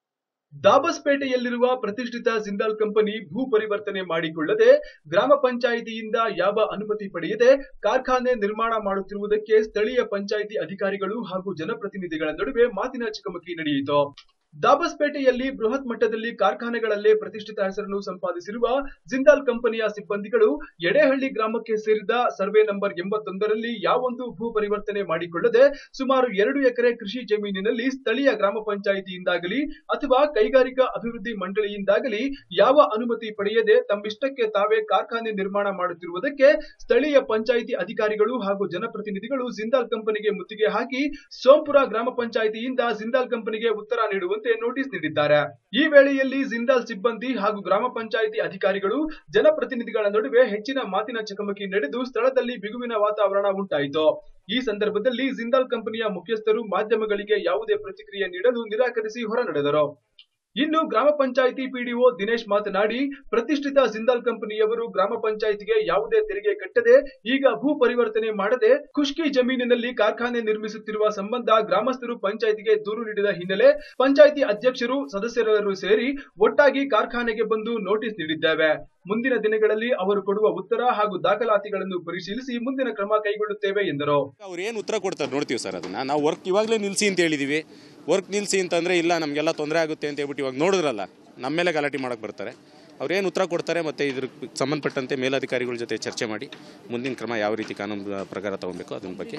ದಾಬಸ್ಪೇಟೆಯಲ್ಲಿರುವ ಪ್ರತಿಷ್ಠಿತ ಜಿಂದಾಲ್ ಕಂಪನಿ ಭೂ ಪರಿವರ್ತನೆ ಮಾಡಿಕೊಳ್ಳದೆ ಗ್ರಾಮ ಪಂಚಾಯಿತಿಯಿಂದ ಯಾವ ಅನುಮತಿ ಪಡೆಯದೆ ಕಾರ್ಖಾನೆ ನಿರ್ಮಾಣ ಮಾಡುತ್ತಿರುವುದಕ್ಕೆ ಸ್ಥಳೀಯ ಪಂಚಾಯಿತಿ ಅಧಿಕಾರಿಗಳು ಹಾಗೂ ಜನಪ್ರತಿನಿಧಿಗಳ ನಡುವೆ ಮಾತಿನ ಚಕಮಕಿ ನಡೆಯಿತು ದಾಬಸ್ಪೇಟೆಯಲ್ಲಿ ಬೃಹತ್ ಮಟ್ಟದಲ್ಲಿ ಕಾರ್ಖಾನೆಗಳಲ್ಲೇ ಪ್ರತಿಷ್ಠಿತ ಹೆಸರನ್ನು ಸಂಪಾದಿಸಿರುವ ಜಿಂದಾಲ್ ಕಂಪನಿಯ ಸಿಬ್ಬಂದಿಗಳು ಎಡೆಹಳ್ಳಿ ಗ್ರಾಮಕ್ಕೆ ಸೇರಿದ ಸರ್ವೆ ನಂಬರ್ ಎಂಬತ್ತೊಂದರಲ್ಲಿ ಯಾವೊಂದು ಭೂ ಪರಿವರ್ತನೆ ಮಾಡಿಕೊಳ್ಳದೆ ಸುಮಾರು ಎರಡು ಎಕರೆ ಕೃಷಿ ಜಮೀನಿನಲ್ಲಿ ಸ್ಥಳೀಯ ಗ್ರಾಮ ಪಂಚಾಯಿತಿಯಿಂದಾಗಲಿ ಅಥವಾ ಕೈಗಾರಿಕಾ ಅಭಿವೃದ್ಧಿ ಮಂಡಳಿಯಿಂದಾಗಲಿ ಯಾವ ಅನುಮತಿ ಪಡೆಯದೆ ತಮ್ಮಿಷ್ಟಕ್ಕೆ ತಾವೇ ಕಾರ್ಖಾನೆ ನಿರ್ಮಾಣ ಮಾಡುತ್ತಿರುವುದಕ್ಕೆ ಸ್ಥಳೀಯ ಪಂಚಾಯಿತಿ ಅಧಿಕಾರಿಗಳು ಹಾಗೂ ಜನಪ್ರತಿನಿಧಿಗಳು ಜಿಂದಾಲ್ ಕಂಪನಿಗೆ ಮುತ್ತಿಗೆ ಹಾಕಿ ಸೋಂಪುರ ಗ್ರಾಮ ಪಂಚಾಯಿತಿಯಿಂದ ಜಿಂದಾಲ್ ಕಂಪನಿಗೆ ಉತ್ತರ ನೀಡುವಂತೆ ನೋಟಿಸ್ ನೀಡಿದ್ದಾರೆ ಈ ವೇಳೆಯಲ್ಲಿ ಜಿಂದಾಲ್ ಸಿಬ್ಬಂದಿ ಹಾಗೂ ಗ್ರಾಮ ಪಂಚಾಯಿತಿ ಅಧಿಕಾರಿಗಳು ಜನಪ್ರತಿನಿಧಿಗಳ ನಡುವೆ ಹೆಚ್ಚಿನ ಮಾತಿನ ಚಕಮಕಿ ನಡೆದು ಸ್ಥಳದಲ್ಲಿ ಬಿಗುವಿನ ವಾತಾವರಣ ಉಂಟಾಯಿತು ಈ ಸಂದರ್ಭದಲ್ಲಿ ಜಿಂದಾಲ್ ಕಂಪನಿಯ ಮುಖ್ಯಸ್ಥರು ಮಾಧ್ಯಮಗಳಿಗೆ ಯಾವುದೇ ಪ್ರತಿಕ್ರಿಯೆ ನೀಡಲು ನಿರಾಕರಿಸಿ ಹೊರ ನಡೆದರು ಇನ್ನು ಗ್ರಾಮ ಪಂಚಾಯಿತಿ ಪಿಡಿಒ ದಿನೇಶ್ ಮಾತನಾಡಿ ಪ್ರತಿಷ್ಠಿತ ಜಿಂದಾಲ್ ಕಂಪನಿಯವರು ಗ್ರಾಮ ಪಂಚಾಯಿತಿಗೆ ಯಾವುದೇ ತೆರಿಗೆ ಕಟ್ಟದೆ ಈಗ ಭೂ ಪರಿವರ್ತನೆ ಮಾಡದೆ ಖುಷ್ಕಿ ಜಮೀನಿನಲ್ಲಿ ಕಾರ್ಖಾನೆ ನಿರ್ಮಿಸುತ್ತಿರುವ ಸಂಬಂಧ ಗ್ರಾಮಸ್ಥರು ಪಂಚಾಯಿತಿಗೆ ದೂರು ನೀಡಿದ ಹಿನ್ನೆಲೆ ಪಂಚಾಯಿತಿ ಅಧ್ಯಕ್ಷರು ಸದಸ್ಯರೆಲ್ಲರೂ ಸೇರಿ ಒಟ್ಟಾಗಿ ಕಾರ್ಖಾನೆಗೆ ಬಂದು ನೋಟಿಸ್ ನೀಡಿದ್ದೇವೆ ಮುಂದಿನ ದಿನಗಳಲ್ಲಿ ಅವರು ಕೊಡುವ ಉತ್ತರ ಹಾಗೂ ದಾಖಲಾತಿಗಳನ್ನು ಪರಿಶೀಲಿಸಿ ಮುಂದಿನ ಕ್ರಮ ಕೈಗೊಳ್ಳುತ್ತೇವೆ ಎಂದರು ಅವ್ರು ಏನು ಉತ್ತರ ಕೊಡ್ತಾರೆ ನೋಡ್ತೀವಿ ಸರ್ ಅದನ್ನ ನಾವು ವರ್ಕ್ ಇವಾಗಲೇ ನಿಲ್ಲಿಸಿ ಅಂತ ಹೇಳಿದೀವಿ ವರ್ಕ್ ನಿಲ್ಲಿಸಿ ಅಂತಂದರೆ ಇಲ್ಲ ನಮಗೆಲ್ಲ ತೊಂದರೆ ಆಗುತ್ತೆ ಅಂತ ಹೇಳ್ಬಿಟ್ಟು ಇವಾಗ ನೋಡಿದ್ರಲ್ಲ ನಮ್ಮ ಮೇಲೆ ಗಲಾಟೆ ಮಾಡಕ್ಕೆ ಬರ್ತಾರೆ ಅವ್ರೇನು ಉತ್ತರ ಕೊಡ್ತಾರೆ ಮತ್ತು ಇದ್ರ ಸಂಬಂಧಪಟ್ಟಂತೆ ಮೇಲಧಿಕಾರಿಗಳ ಜೊತೆ ಚರ್ಚೆ ಮಾಡಿ ಮುಂದಿನ ಕ್ರಮ ಯಾವ ರೀತಿ ಕಾನೂನು ಪ್ರಕಾರ ತಗೊಬೇಕು ಅದ್ರ ಬಗ್ಗೆ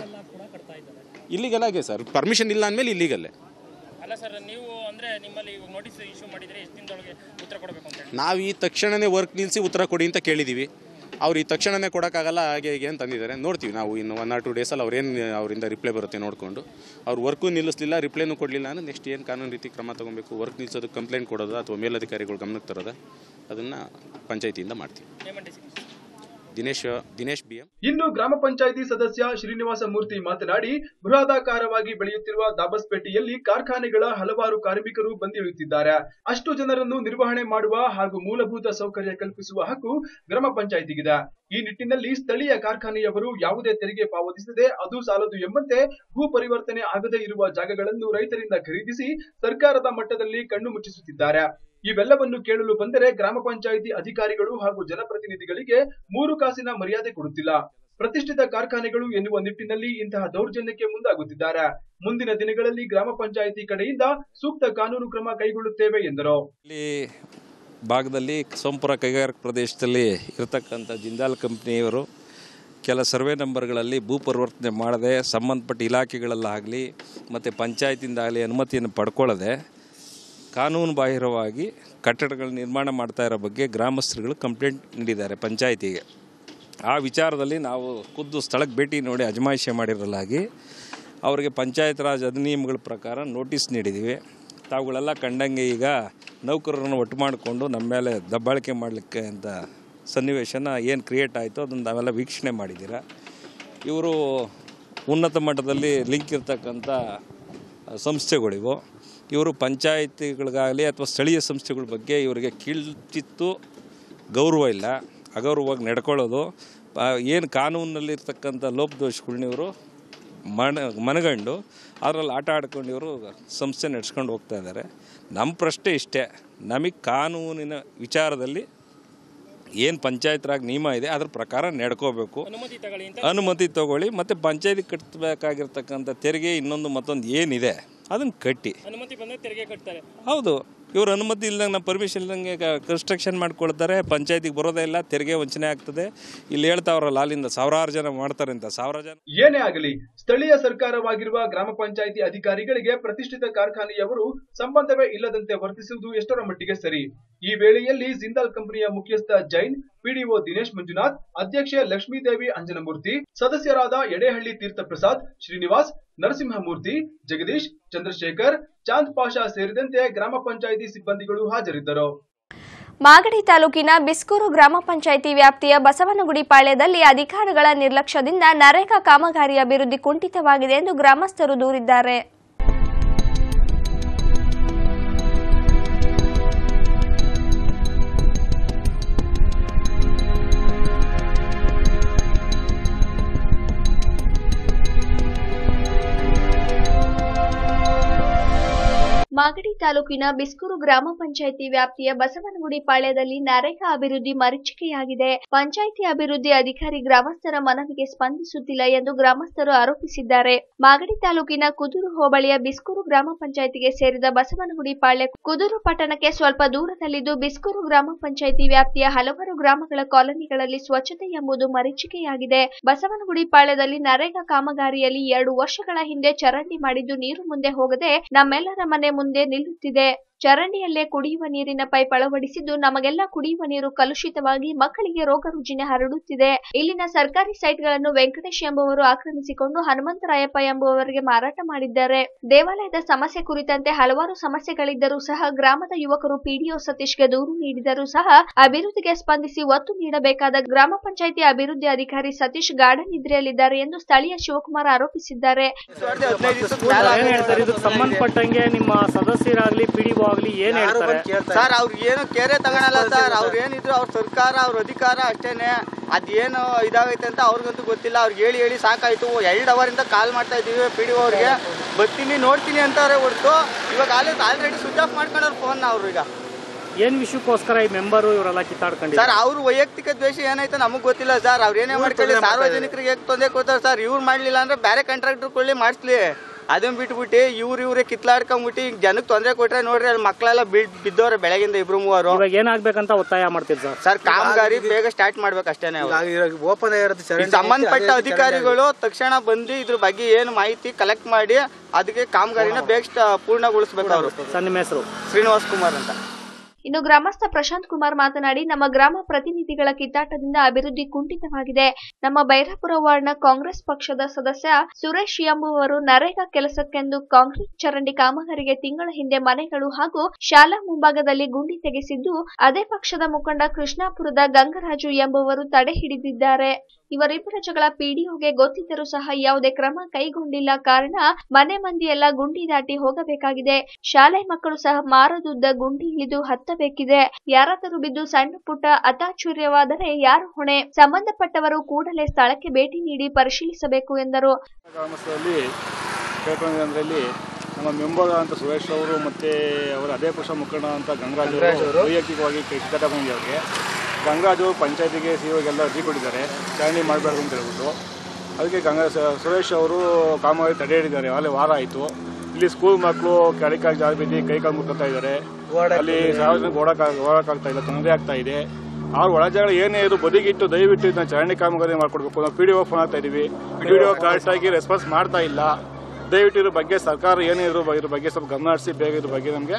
ಇಲ್ಲಿಗೆಲ್ಲ ಆಗಿದೆ ಸರ್ ಪರ್ಮಿಷನ್ ಇಲ್ಲ ಅಂದಮೇಲೆ ಇಲ್ಲಿಗಲ್ಲೇ ಅಲ್ಲ ಸರ್ ನೀವು ಅಂದ್ರೆ ನಿಮ್ಮಲ್ಲಿ ಇವಾಗ ನೋಟಿಸ್ ಇಶ್ಯೂ ಮಾಡಿದ್ರೆ ಎಷ್ಟು ದಿನದೊಳಗೆ ಉತ್ತರ ಕೊಡಬೇಕು ಅಂತ ಹೇಳಿ ನಾವು ಈ ತಕ್ಷಣನೇ ವರ್ಕ್ ನಿಲ್ಲಿಸಿ ಉತ್ತರ ಕೊಡಿ ಅಂತ ಕೇಳಿದ್ದೀವಿ ಅವ್ರು ಈ ತಕ್ಷಣನೇ ಕೊಡೋಕ್ಕಾಗಲ್ಲ ಹಾಗೆ ಹೀಗೆ ಅಂತ ಅಂದಿದ್ದಾರೆ ನೋಡ್ತೀವಿ ನಾವು ಇನ್ನು ಒನ್ ಆರ್ ಟು ಡೇಸಲ್ಲಿ ಅವ್ರೇನು ಅವರಿಂದ ರಿಪ್ಲೈ ಬರುತ್ತೆ ನೋಡಿಕೊಂಡು ಅವ್ರು ವರ್ಕು ನಿಲ್ಲಿಸಲಿಲ್ಲ ರಿಪ್ಲೈನೂ ಕೊಡಲಿಲ್ಲ ಅಂದರೆ ನೆಕ್ಸ್ಟ್ ಏನು ಕಾನೂನು ರೀತಿ ಕ್ರಮ ತೊಗೊಬೇಕು ವರ್ಕ್ ನಿಲ್ಲಿಸೋದಕ್ಕೆ ಕಂಪ್ಲೇಂಟ್ ಕೊಡೋದು ಅಥವಾ ಮೇಲಧಿಕಾರಿಗಳು ಗಮನಕ್ಕೆ ತರೋದು ಅದನ್ನು ಪಂಚಾಯತಿಯಿಂದ ಮಾಡ್ತೀವಿ ದಿನೇಶ್ ದಿನೇಶ್ ಬಿ ಎಂ ಇನ್ನು ಗ್ರಾಮ ಪಂಚಾಯಿತಿ ಸದಸ್ಯ ಶ್ರೀನಿವಾಸ ಮೂರ್ತಿ ಮಾತನಾಡಿ ಬೃಹದಾಕಾರವಾಗಿ ಬೆಳೆಯುತ್ತಿರುವ ದಾಬಸ್ಪೇಟೆಯಲ್ಲಿ ಕಾರ್ಖಾನೆಗಳ ಹಲವಾರು ಕಾರ್ಮಿಕರು ಬಂದಿಳಿಯುತ್ತಿದ್ದಾರೆ ಅಷ್ಟು ಜನರನ್ನು ನಿರ್ವಹಣೆ ಮಾಡುವ ಹಾಗೂ ಮೂಲಭೂತ ಸೌಕರ್ಯ ಕಲ್ಪಿಸುವ ಹಕ್ಕು ಗ್ರಾಮ ಪಂಚಾಯಿತಿಗಿದೆ ಈ ನಿಟ್ಟಿನಲ್ಲಿ ಸ್ಥಳೀಯ ಕಾರ್ಖಾನೆಯವರು ಯಾವುದೇ ತೆರಿಗೆ ಪಾವತಿಸದೆ ಅದು ಸಾಲದು ಎಂಬಂತೆ ಭೂ ಪರಿವರ್ತನೆ ಆಗದೇ ಇರುವ ಜಾಗಗಳನ್ನು ರೈತರಿಂದ ಖರೀದಿಸಿ ಸರ್ಕಾರದ ಮಟ್ಟದಲ್ಲಿ ಕಣ್ಣು ಮುಚ್ಚಿಸುತ್ತಿದ್ದಾರೆ ಇವೆಲ್ಲವನ್ನು ಕೇಳಲು ಬಂದರೆ ಗ್ರಾಮ ಪಂಚಾಯಿತಿ ಅಧಿಕಾರಿಗಳು ಹಾಗೂ ಜನಪ್ರತಿನಿಧಿಗಳಿಗೆ ಮೂರು ಕಾಸಿನ ಮರ್ಯಾದೆ ಕೊಡುತ್ತಿಲ್ಲ ಪ್ರತಿಷ್ಠಿತ ಕಾರ್ಖಾನೆಗಳು ಎನ್ನುವ ನಿಟ್ಟಿನಲ್ಲಿ ಇಂತಹ ದೌರ್ಜನ್ಯಕ್ಕೆ ಮುಂದಾಗುತ್ತಿದ್ದಾರೆ ಮುಂದಿನ ದಿನಗಳಲ್ಲಿ ಗ್ರಾಮ ಪಂಚಾಯಿತಿ ಕಡೆಯಿಂದ ಸೂಕ್ತ ಕಾನೂನು ಕ್ರಮ ಕೈಗೊಳ್ಳುತ್ತೇವೆ ಎಂದರು ಇಲ್ಲಿ ಭಾಗದಲ್ಲಿ ಸೋಂಪುರ ಕೈಗಾರಿಕಾ ಪ್ರದೇಶದಲ್ಲಿ ಇರತಕ್ಕಂಥ ಜಿಂದಾಲ್ ಕಂಪ್ನಿಯವರು ಕೆಲ ಸರ್ವೆ ನಂಬರ್ಗಳಲ್ಲಿ ಭೂ ಪರಿವರ್ತನೆ ಮಾಡದೆ ಸಂಬಂಧಪಟ್ಟ ಇಲಾಖೆಗಳಲ್ಲಾಗಲಿ ಮತ್ತು ಪಂಚಾಯತಿಂದಾಗಲಿ ಅನುಮತಿಯನ್ನು ಪಡ್ಕೊಳ್ಳದೆ ಕಾನೂನು ಬಾಹಿರವಾಗಿ ಕಟ್ಟಡಗಳ ನಿರ್ಮಾಣ ಮಾಡ್ತಾ ಇರೋ ಬಗ್ಗೆ ಗ್ರಾಮಸ್ಥರುಗಳು ಕಂಪ್ಲೇಂಟ್ ನೀಡಿದ್ದಾರೆ ಪಂಚಾಯತಿಗೆ ಆ ವಿಚಾರದಲ್ಲಿ ನಾವು ಖುದ್ದು ಸ್ಥಳಕ್ಕೆ ಭೇಟಿ ನೋಡಿ ಅಜಮಾಯಿಷಿ ಮಾಡಿರಲಾಗಿ ಅವರಿಗೆ ಪಂಚಾಯತ್ ರಾಜ್ ಅಧಿನಿಯಮಗಳ ಪ್ರಕಾರ ನೋಟಿಸ್ ನೀಡಿದ್ದೀವಿ ತಾವುಗಳೆಲ್ಲ ಕಂಡಂಗೆ ಈಗ ನೌಕರರನ್ನು ಒಟ್ಟು ಮಾಡಿಕೊಂಡು ನಮ್ಮ ಮೇಲೆ ದಬ್ಬಾಳಿಕೆ ಮಾಡಲಿಕ್ಕೆ ಅಂತ ಸನ್ನಿವೇಶನ ಏನು ಕ್ರಿಯೇಟ್ ಆಯಿತು ಅದನ್ನು ನಾವೆಲ್ಲ ವೀಕ್ಷಣೆ ಮಾಡಿದ್ದೀರಾ ಇವರು ಉನ್ನತ ಮಟ್ಟದಲ್ಲಿ ಲಿಂಕ್ ಇರ್ತಕ್ಕಂಥ ಸಂಸ್ಥೆಗಳಿವು ಇವರು ಪಂಚಾಯತಿಗಳಿಗಾಗಲಿ ಅಥವಾ ಸ್ಥಳೀಯ ಸಂಸ್ಥೆಗಳ ಬಗ್ಗೆ ಇವರಿಗೆ ಕೀಳ್ಚಿತ್ತು ಗೌರವ ಇಲ್ಲ ಅಗೌರವವಾಗಿ ನಡ್ಕೊಳ್ಳೋದು ಏನು ಕಾನೂನಲ್ಲಿರ್ತಕ್ಕಂಥ ಲೋಪದೋಷಗಳನ್ನ ಇವರು ಮನ ಮನಗಂಡು ಅದರಲ್ಲಿ ಆಟ ಆಡ್ಕೊಂಡು ಇವರು ಸಂಸ್ಥೆ ನಡೆಸ್ಕೊಂಡು ಹೋಗ್ತಾ ಇದ್ದಾರೆ ನಮ್ಮ ಪ್ರಶ್ನೆ ಇಷ್ಟೇ ನಮಗೆ ಕಾನೂನಿನ ವಿಚಾರದಲ್ಲಿ ಏನು ಪಂಚಾಯತ್ ರಾಗ್ ನಿಯಮ ಇದೆ ಅದ್ರ ಪ್ರಕಾರ ನಡ್ಕೋಬೇಕು ಅನುಮತಿ ತಗೊಳ್ಳಿ ಅಂತ ಅನುಮತಿ ತಗೊಳ್ಳಿ ಮತ್ತು ಪಂಚಾಯತಿ ಕಟ್ಟಬೇಕಾಗಿರ್ತಕ್ಕಂಥ ತೆರಿಗೆ ಇನ್ನೊಂದು ಮತ್ತೊಂದು ಏನಿದೆ ಅದನ್ನು ಕಟ್ಟಿ ಅನುಮತಿ ಬಂದಾಗ ತೆರಿಗೆ ಕಟ್ತಾರೆ ಹೌದು ಇವ್ರ ಅನುಮತಿ ಇಲ್ದಂಗೆ ನಾವು ಪರ್ಮಿಷನ್ ಇಲ್ದಂಗೆ ಕನ್ಸ್ಟ್ರಕ್ಷನ್ ಮಾಡ್ಕೊಳ್ತಾರೆ ಪಂಚಾಯತಿಗೆ ಬರೋದೇ ಇಲ್ಲ ತೆರಿಗೆ ವಂಚನೆ ಆಗ್ತದೆ ಇಲ್ಲಿ ಹೇಳ್ತಾವ್ರಲ್ಲ ಅಲ್ಲಿಂದ ಸಾವಿರಾರು ಜನ ಮಾಡ್ತಾರೆ ಅಂತ ಸಾವಿರಾರು ಜನ ಏನೇ ಆಗಲಿ ಸ್ಥಳೀಯ ಸರ್ಕಾರವಾಗಿರುವ ಗ್ರಾಮ ಪಂಚಾಯಿತಿ ಅಧಿಕಾರಿಗಳಿಗೆ ಪ್ರತಿಷ್ಠಿತ ಕಾರ್ಖಾನೆಯವರು ಸಂಬಂಧವೇ ಇಲ್ಲದಂತೆ ವರ್ತಿಸುವುದು ಎಷ್ಟರ ಮಟ್ಟಿಗೆ ಸರಿ ಈ ವೇಳೆಯಲ್ಲಿ ಜಿಂದಾಲ್ ಕಂಪನಿಯ ಮುಖ್ಯಸ್ಥ ಜೈನ್ ಪಿಡಿಒ ದಿನೇಶ್ ಮಂಜುನಾಥ್ ಅಧ್ಯಕ್ಷೆ ಲಕ್ಷ್ಮೀದೇವಿ ಅಂಜನಮೂರ್ತಿ ಸದಸ್ಯರಾದ ಎಡೆಹಳ್ಳಿ ತೀರ್ಥಪ್ರಸಾದ್ ಶ್ರೀನಿವಾಸ್ ನರಸಿಂಹಮೂರ್ತಿ ಜಗದೀಶ್ ಚಂದ್ರಶೇಖರ್ ಚಾಂದ್ ಪಾಷಾ ಸೇರಿದಂತೆ ಗ್ರಾಮ ಪಂಚಾಯಿತಿ ಸಿಬ್ಬಂದಿಗಳು ಹಾಜರಿದ್ದರು ಮಾಗಡಿ ತಾಲೂಕಿನ ಬಿಸ್ಕೂರು ಗ್ರಾಮ ಪಂಚಾಯಿತಿ ವ್ಯಾಪ್ತಿಯ ಬಸವನಗುಡಿ ಪಾಳ್ಯದಲ್ಲಿ ಅಧಿಕಾರಿಗಳ ನಿರ್ಲಕ್ಷ್ಯದಿಂದ ನರೇಗಾ ಕಾಮಗಾರಿ ಅಭಿವೃದ್ಧಿ ಕುಂಠಿತವಾಗಿದೆ ಎಂದು ಗ್ರಾಮಸ್ಥರು ದೂರಿದ್ದಾರೆ ಮಾಗಡಿ ತಾಲೂಕಿನ ಬಿಸ್ಕೂರು ಗ್ರಾಮ ಪಂಚಾಯಿತಿ ವ್ಯಾಪ್ತಿಯ ಬಸವನಗುಡಿ ಪಾಳ್ಯದಲ್ಲಿ ನರೇಗಾ ಅಭಿವೃದ್ಧಿ ಮರೀಚಿಕೆಯಾಗಿದೆ ಪಂಚಾಯಿತಿ ಅಭಿವೃದ್ಧಿ ಅಧಿಕಾರಿ ಗ್ರಾಮಸ್ಥರ ಮನವಿಗೆ ಸ್ಪಂದಿಸುತ್ತಿಲ್ಲ ಎಂದು ಗ್ರಾಮಸ್ಥರು ಆರೋಪಿಸಿದ್ದಾರೆ ಮಾಗಡಿ ತಾಲೂಕಿನ ಕುದೂರು ಹೋಬಳಿಯ ಬಿಸ್ಕೂರು ಗ್ರಾಮ ಪಂಚಾಯಿತಿಗೆ ಸೇರಿದ ಬಸವನಗುಡಿ ಪಾಳ್ಯ ಕುದೂರು ಪಟ್ಟಣಕ್ಕೆ ಸ್ವಲ್ಪ ದೂರದಲ್ಲಿದ್ದು ಬಿಸ್ಕೂರು ಗ್ರಾಮ ಪಂಚಾಯಿತಿ ವ್ಯಾಪ್ತಿಯ ಹಲವಾರು ಗ್ರಾಮಗಳ ಕಾಲೋನಿಗಳಲ್ಲಿ ಸ್ವಚ್ಛತೆ ಎಂಬುದು ಮರೀಚಿಕೆಯಾಗಿದೆ ಬಸವನಗುಡಿ ಪಾಳ್ಯದಲ್ಲಿ ನರೇಗಾ ಕಾಮಗಾರಿಯಲ್ಲಿ ಎರಡು ವರ್ಷಗಳ ಹಿಂದೆ ಚರಂಡಿ ಮಾಡಿದ್ದು ನೀರು ಮುಂದೆ ಹೋಗದೆ ನಮ್ಮೆಲ್ಲರ ಮನೆ ಮುಂದೆ ನಿಲ್ಲುತ್ತಿದೆ ಚರಂಡಿಯಲ್ಲೇ ಕುಡಿಯುವ ನೀರಿನ ಪೈಪ್ ಅಳವಡಿಸಿದ್ದು ನಮಗೆಲ್ಲ ಕುಡಿಯುವ ನೀರು ಕಲುಷಿತವಾಗಿ ಮಕ್ಕಳಿಗೆ ರೋಗ ರುಜಿನ ಹರಡುತ್ತಿದೆ ಇಲ್ಲಿನ ಸರ್ಕಾರಿ ಸೈಟ್ಗಳನ್ನು ವೆಂಕಟೇಶ್ ಎಂಬುವರು ಆಕ್ರಮಿಸಿಕೊಂಡು ಹನುಮಂತರಾಯಪ್ಪ ಎಂಬುವವರಿಗೆ ಮಾರಾಟ ಮಾಡಿದ್ದಾರೆ ದೇವಾಲಯದ ಸಮಸ್ಯೆ ಕುರಿತಂತೆ ಹಲವಾರು ಸಮಸ್ಯೆಗಳಿದ್ದರೂ ಸಹ ಗ್ರಾಮದ ಯುವಕರು ಪಿಡಿಒ ಸತೀಶ್ಗೆ ದೂರು ನೀಡಿದರೂ ಸಹ ಅಭಿವೃದ್ಧಿಗೆ ಸ್ಪಂದಿಸಿ ಒತ್ತು ನೀಡಬೇಕಾದ ಗ್ರಾಮ ಪಂಚಾಯಿತಿ ಅಭಿವೃದ್ಧಿ ಅಧಿಕಾರಿ ಸತೀಶ್ ಗಾಢ ನಿದ್ರೆಯಲ್ಲಿದ್ದಾರೆ ಎಂದು ಸ್ಥಳೀಯ ಶಿವಕುಮಾರ್ ಆರೋಪಿಸಿದ್ದಾರೆ ಏನ್ ಹೇಳ್ತಾರೆ ಇದಕ್ಕೆ ಸಂಬಂಧಪಟ್ಟಂಗೆ ನಿಮ್ಮ ಸದಸ್ಯರಾಗ್ಲಿ ಪಿಡಿಒ ಆಗ್ಲಿ ಏನ್ ಹೇಳ್ತಾರೆ ಸರ್ ಅವ್ರಿಗೆ ಏನು ಕೇರೆ ತಗೊಳಲ್ಲ ಸರ್ ಅವ್ರು ಏನಿದ್ರು ಅವ್ರ ಸರ್ಕಾರ ಅವ್ರ ಅಧಿಕಾರ ಅಷ್ಟೇನೆ ಅದೇನು ಇದಾಗೈತೆ ಅಂತ ಅವ್ರಿಗಂತೂ ಗೊತ್ತಿಲ್ಲ ಅವ್ರಿಗೆ ಹೇಳಿ ಹೇಳಿ ಸಾಕಾಯ್ತು ಎರಡು ಅವರಿಂದ ಕಾಲ್ ಮಾಡ್ತಾ ಇದೀವಿ ಪಿ ಡಿ ಅವ್ರಿಗೆ ಬರ್ತೀನಿ ನೋಡ್ತೀನಿ ಅಂತವ್ರೆ ಹೊರತು ಇವಾಗ ಆಲ್ರೆಡಿ ಆಲ್ರೆಡಿ ಸ್ವಿಚ್ ಆಫ್ ಮಾಡ್ಕೊಂಡವ್ರು ಫೋನ್ ಅವ್ರು ಈಗ ಏನ್ ವಿಷಯಕ್ಕೋಸ್ಕರ ಈ ಮೆಂಬರು ಇವರೆಲ್ಲ ಕಿತ್ತಾಡ್ಕೊಂಡಿದ್ದಾರೆ ಸರ್ ಅವ್ರ ವೈಯಕ್ತಿಕ ದ್ವೇಷ ಏನೈತೆ ನಮಗ್ ಗೊತ್ತಿಲ್ಲ ಸರ್ ಅವ್ರು ಏನೇ ಮಾಡ್ಕೊಳ್ಳಿ ಸಾರ್ವಜನಿಕರಿಗೆ ಹೇಗೆ ತೊಂದರೆ ಕೊಡ್ತಾರೆ ಸರ್ ಇವ್ರು ಮಾಡ್ಲಿಲ್ಲ ಅಂದ್ರೆ ಬೇರೆ ಕಾಂಟ್ರಾಕ್ಟರ್ ಕೊಳ್ಳಿ ಮಾಡಿಸ್ಲಿ ಅದನ್ನ ಬಿಟ್ಬಿಟ್ಟು ಇವ್ರು ಇವ್ರೆ ಕಿತ್ಲಾಡ್ಕೊಂಡ್ಬಿಟ್ಟು ಈಗ ಜನಕ್ಕೆ ತೊಂದರೆ ಕೊಟ್ರೆ ನೋಡ್ರಿ ಅಲ್ಲಿ ಮಕ್ಕಳೆಲ್ಲ ಬಿಡ್ ಬಿದ್ದವ್ರೆ ಬೆಳಗಿಂದ ಇಬ್ರು ಮೂವರು ಇವಾಗ ಏನಾಗ್ಬೇಕಂತ ಒತ್ತಾಯ ಮಾಡ್ತೀರಿ ಸರ್ ಸರ್ ಕಾಮಗಾರಿ ಬೇಗ ಸ್ಟಾರ್ಟ್ ಮಾಡ್ಬೇಕು ಅಷ್ಟೇನೆ ಓಪನ್ ಇರೋದು ಸಂಬಂಧಪಟ್ಟ ಅಧಿಕಾರಿಗಳು ತಕ್ಷಣ ಬಂದು ಇದ್ರ ಬಗ್ಗೆ ಏನು ಮಾಹಿತಿ ಕಲೆಕ್ಟ್ ಮಾಡಿ ಅದಕ್ಕೆ ಕಾಮಗಾರಿನ ಬೇಗ ಸ್ಟ- ಪೂರ್ಣಗೊಳಿಸ್ಬೇಕು ಅವರು ಸರ್ ನಿಮ್ಮ ಹೆಸರು ಶ್ರೀನಿವಾಸ್ ಕುಮಾರ್ ಅಂತ ಇನ್ನು ಗ್ರಾಮಸ್ಥ ಪ್ರಶಾಂತ್ ಕುಮಾರ್ ಮಾತನಾಡಿ ನಮ್ಮ ಗ್ರಾಮ ಪ್ರತಿನಿಧಿಗಳ ಕಿತ್ತಾಟದಿಂದ ಅಭಿವೃದ್ಧಿ ಕುಂಠಿತವಾಗಿದೆ ನಮ್ಮ ಬೈರಾಪುರ ವಾರ್ಡ್ನ ಕಾಂಗ್ರೆಸ್ ಪಕ್ಷದ ಸದಸ್ಯ ಸುರೇಶ್ ಎಂಬುವರು ನರೇಗಾ ಕೆಲಸಕ್ಕೆಂದು ಕಾಂಕ್ರೀಟ್ ಚರಂಡಿ ಕಾಮಗಾರಿಗೆ ತಿಂಗಳ ಹಿಂದೆ ಮನೆಗಳು ಹಾಗೂ ಶಾಲಾ ಮುಂಭಾಗದಲ್ಲಿ ಗುಂಡಿ ತೆಗೆಸಿದ್ದು ಅದೇ ಪಕ್ಷದ ಮುಖಂಡ ಕೃಷ್ಣಾಪುರದ ಗಂಗರಾಜು ಎಂಬುವರು ತಡೆ ಹಿಡಿದಿದ್ದಾರೆ ಇವರಿಬ್ಬರ ಜಗಳ ಪಿಡಿಒಗೆ ಗೊತ್ತಿದ್ದರೂ ಸಹ ಯಾವುದೇ ಕ್ರಮ ಕೈಗೊಂಡಿಲ್ಲ ಕಾರಣ ಮನೆ ಮಂದಿ ಎಲ್ಲ ಗುಂಡಿ ದಾಟಿ ಹೋಗಬೇಕಾಗಿದೆ ಶಾಲೆ ಮಕ್ಕಳು ಸಹ ಮಾರದುದ್ದ ಗುಂಡಿ ಇಳಿದು ಹತ್ತಬೇಕಿದೆ ಯಾರಾದರೂ ಬಿದ್ದು ಸಣ್ಣ ಪುಟ್ಟ ಅತಾಚುರ್ಯವಾದರೆ ಯಾರು ಹೊಣೆ ಸಂಬಂಧಪಟ್ಟವರು ಕೂಡಲೇ ಸ್ಥಳಕ್ಕೆ ಭೇಟಿ ನೀಡಿ ಪರಿಶೀಲಿಸಬೇಕು ಎಂದರು ಗ್ರಾಮಸ್ಥರಲ್ಲಿ ಕೇಳ್ಕೊಂಡ್ರಲ್ಲಿ ನಮ್ಮ ಮೆಂಬರ್ ಅಂತ ಸುರೇಶ್ ಅವರು ಮತ್ತೆ ಅವರ ಅದೇ ಪಕ್ಷ ಮುಖಂಡ ಅಂತ ಗಂಗರಾಜ್ ಗಂಗರಾಜ್ ಅವರು ಅವರು ವೈಯಕ್ತಿಕವಾಗಿ ಕಿತ್ತಾಟ ಬಂದಿದ್ದವ್ರಿಗೆ ಗಂಗರಾಜು ಪಂಚಾಯತಿಗೆ ಸಿಒಗೆಲ್ಲ ಅರ್ಜಿ ಕೊಟ್ಟಿದ್ದಾರೆ ಚರಂಡಿ ಮಾಡಬಾರ್ದು ಅಂತ ಹೇಳ್ಬಿಟ್ಟು ಅದಕ್ಕೆ ಗಂಗಾ ಸ- ಸುರೇಶ್ ಅವರು ಕಾಮಗಾರಿ ತಡೆ ಹಿಡಿದ್ದಾರೆ ಆಗಲೇ ವಾರ ಆಯಿತು ಇಲ್ಲಿ ಸ್ಕೂಲ್ ಮಕ್ಕಳು ಕೆಳಕಾಗಿ ಜಾಗ ಬಿದ್ದು ಕೈ ಕಾಲು ಮುಟ್ಕೊತಾ ಇದ್ದಾರೆ ಅಲ್ಲಿ ಸಾರ್ವಜನಿಕ ಓಡಾಕ ಓಡಾಕಾಗ್ತಾ ಇಲ್ಲ ತೊಂದರೆ ಆಗ್ತಾ ಇದೆ ಅವ್ರ ಒಳ ಜಾಗ ಏನೇ ಇದು ಬದಿಗಿಟ್ಟು ದಯವಿಟ್ಟು ಇದನ್ನ ಚರಂಡಿ ಕಾಮಗಾರಿ ಮಾಡ್ಕೊಡ್ಬೇಕು ನಾವು ಪಿ ಡಿ ಫೋನ್ ಆಗ್ತಾ ಇದೀವಿ ಪಿ ಡಿ ಕರೆಕ್ಟಾಗಿ ರೆಸ್ಪಾನ್ಸ್ ಮಾಡ್ತಾ ಇಲ್ಲ ದಯವಿಟ್ಟು ಇದ್ರ ಬಗ್ಗೆ ಸರ್ಕಾರ ಏನೇ ಇದ್ರ ಬಗ್ಗೆ- ಇದ್ರ ಬಗ್ಗೆ ಸ್ವಲ್ಪ ಗಮನ ಹರಿಸಿ ಬೇಗ ಇದ್ರ ಬಗ್ಗೆ ನಮಗೆ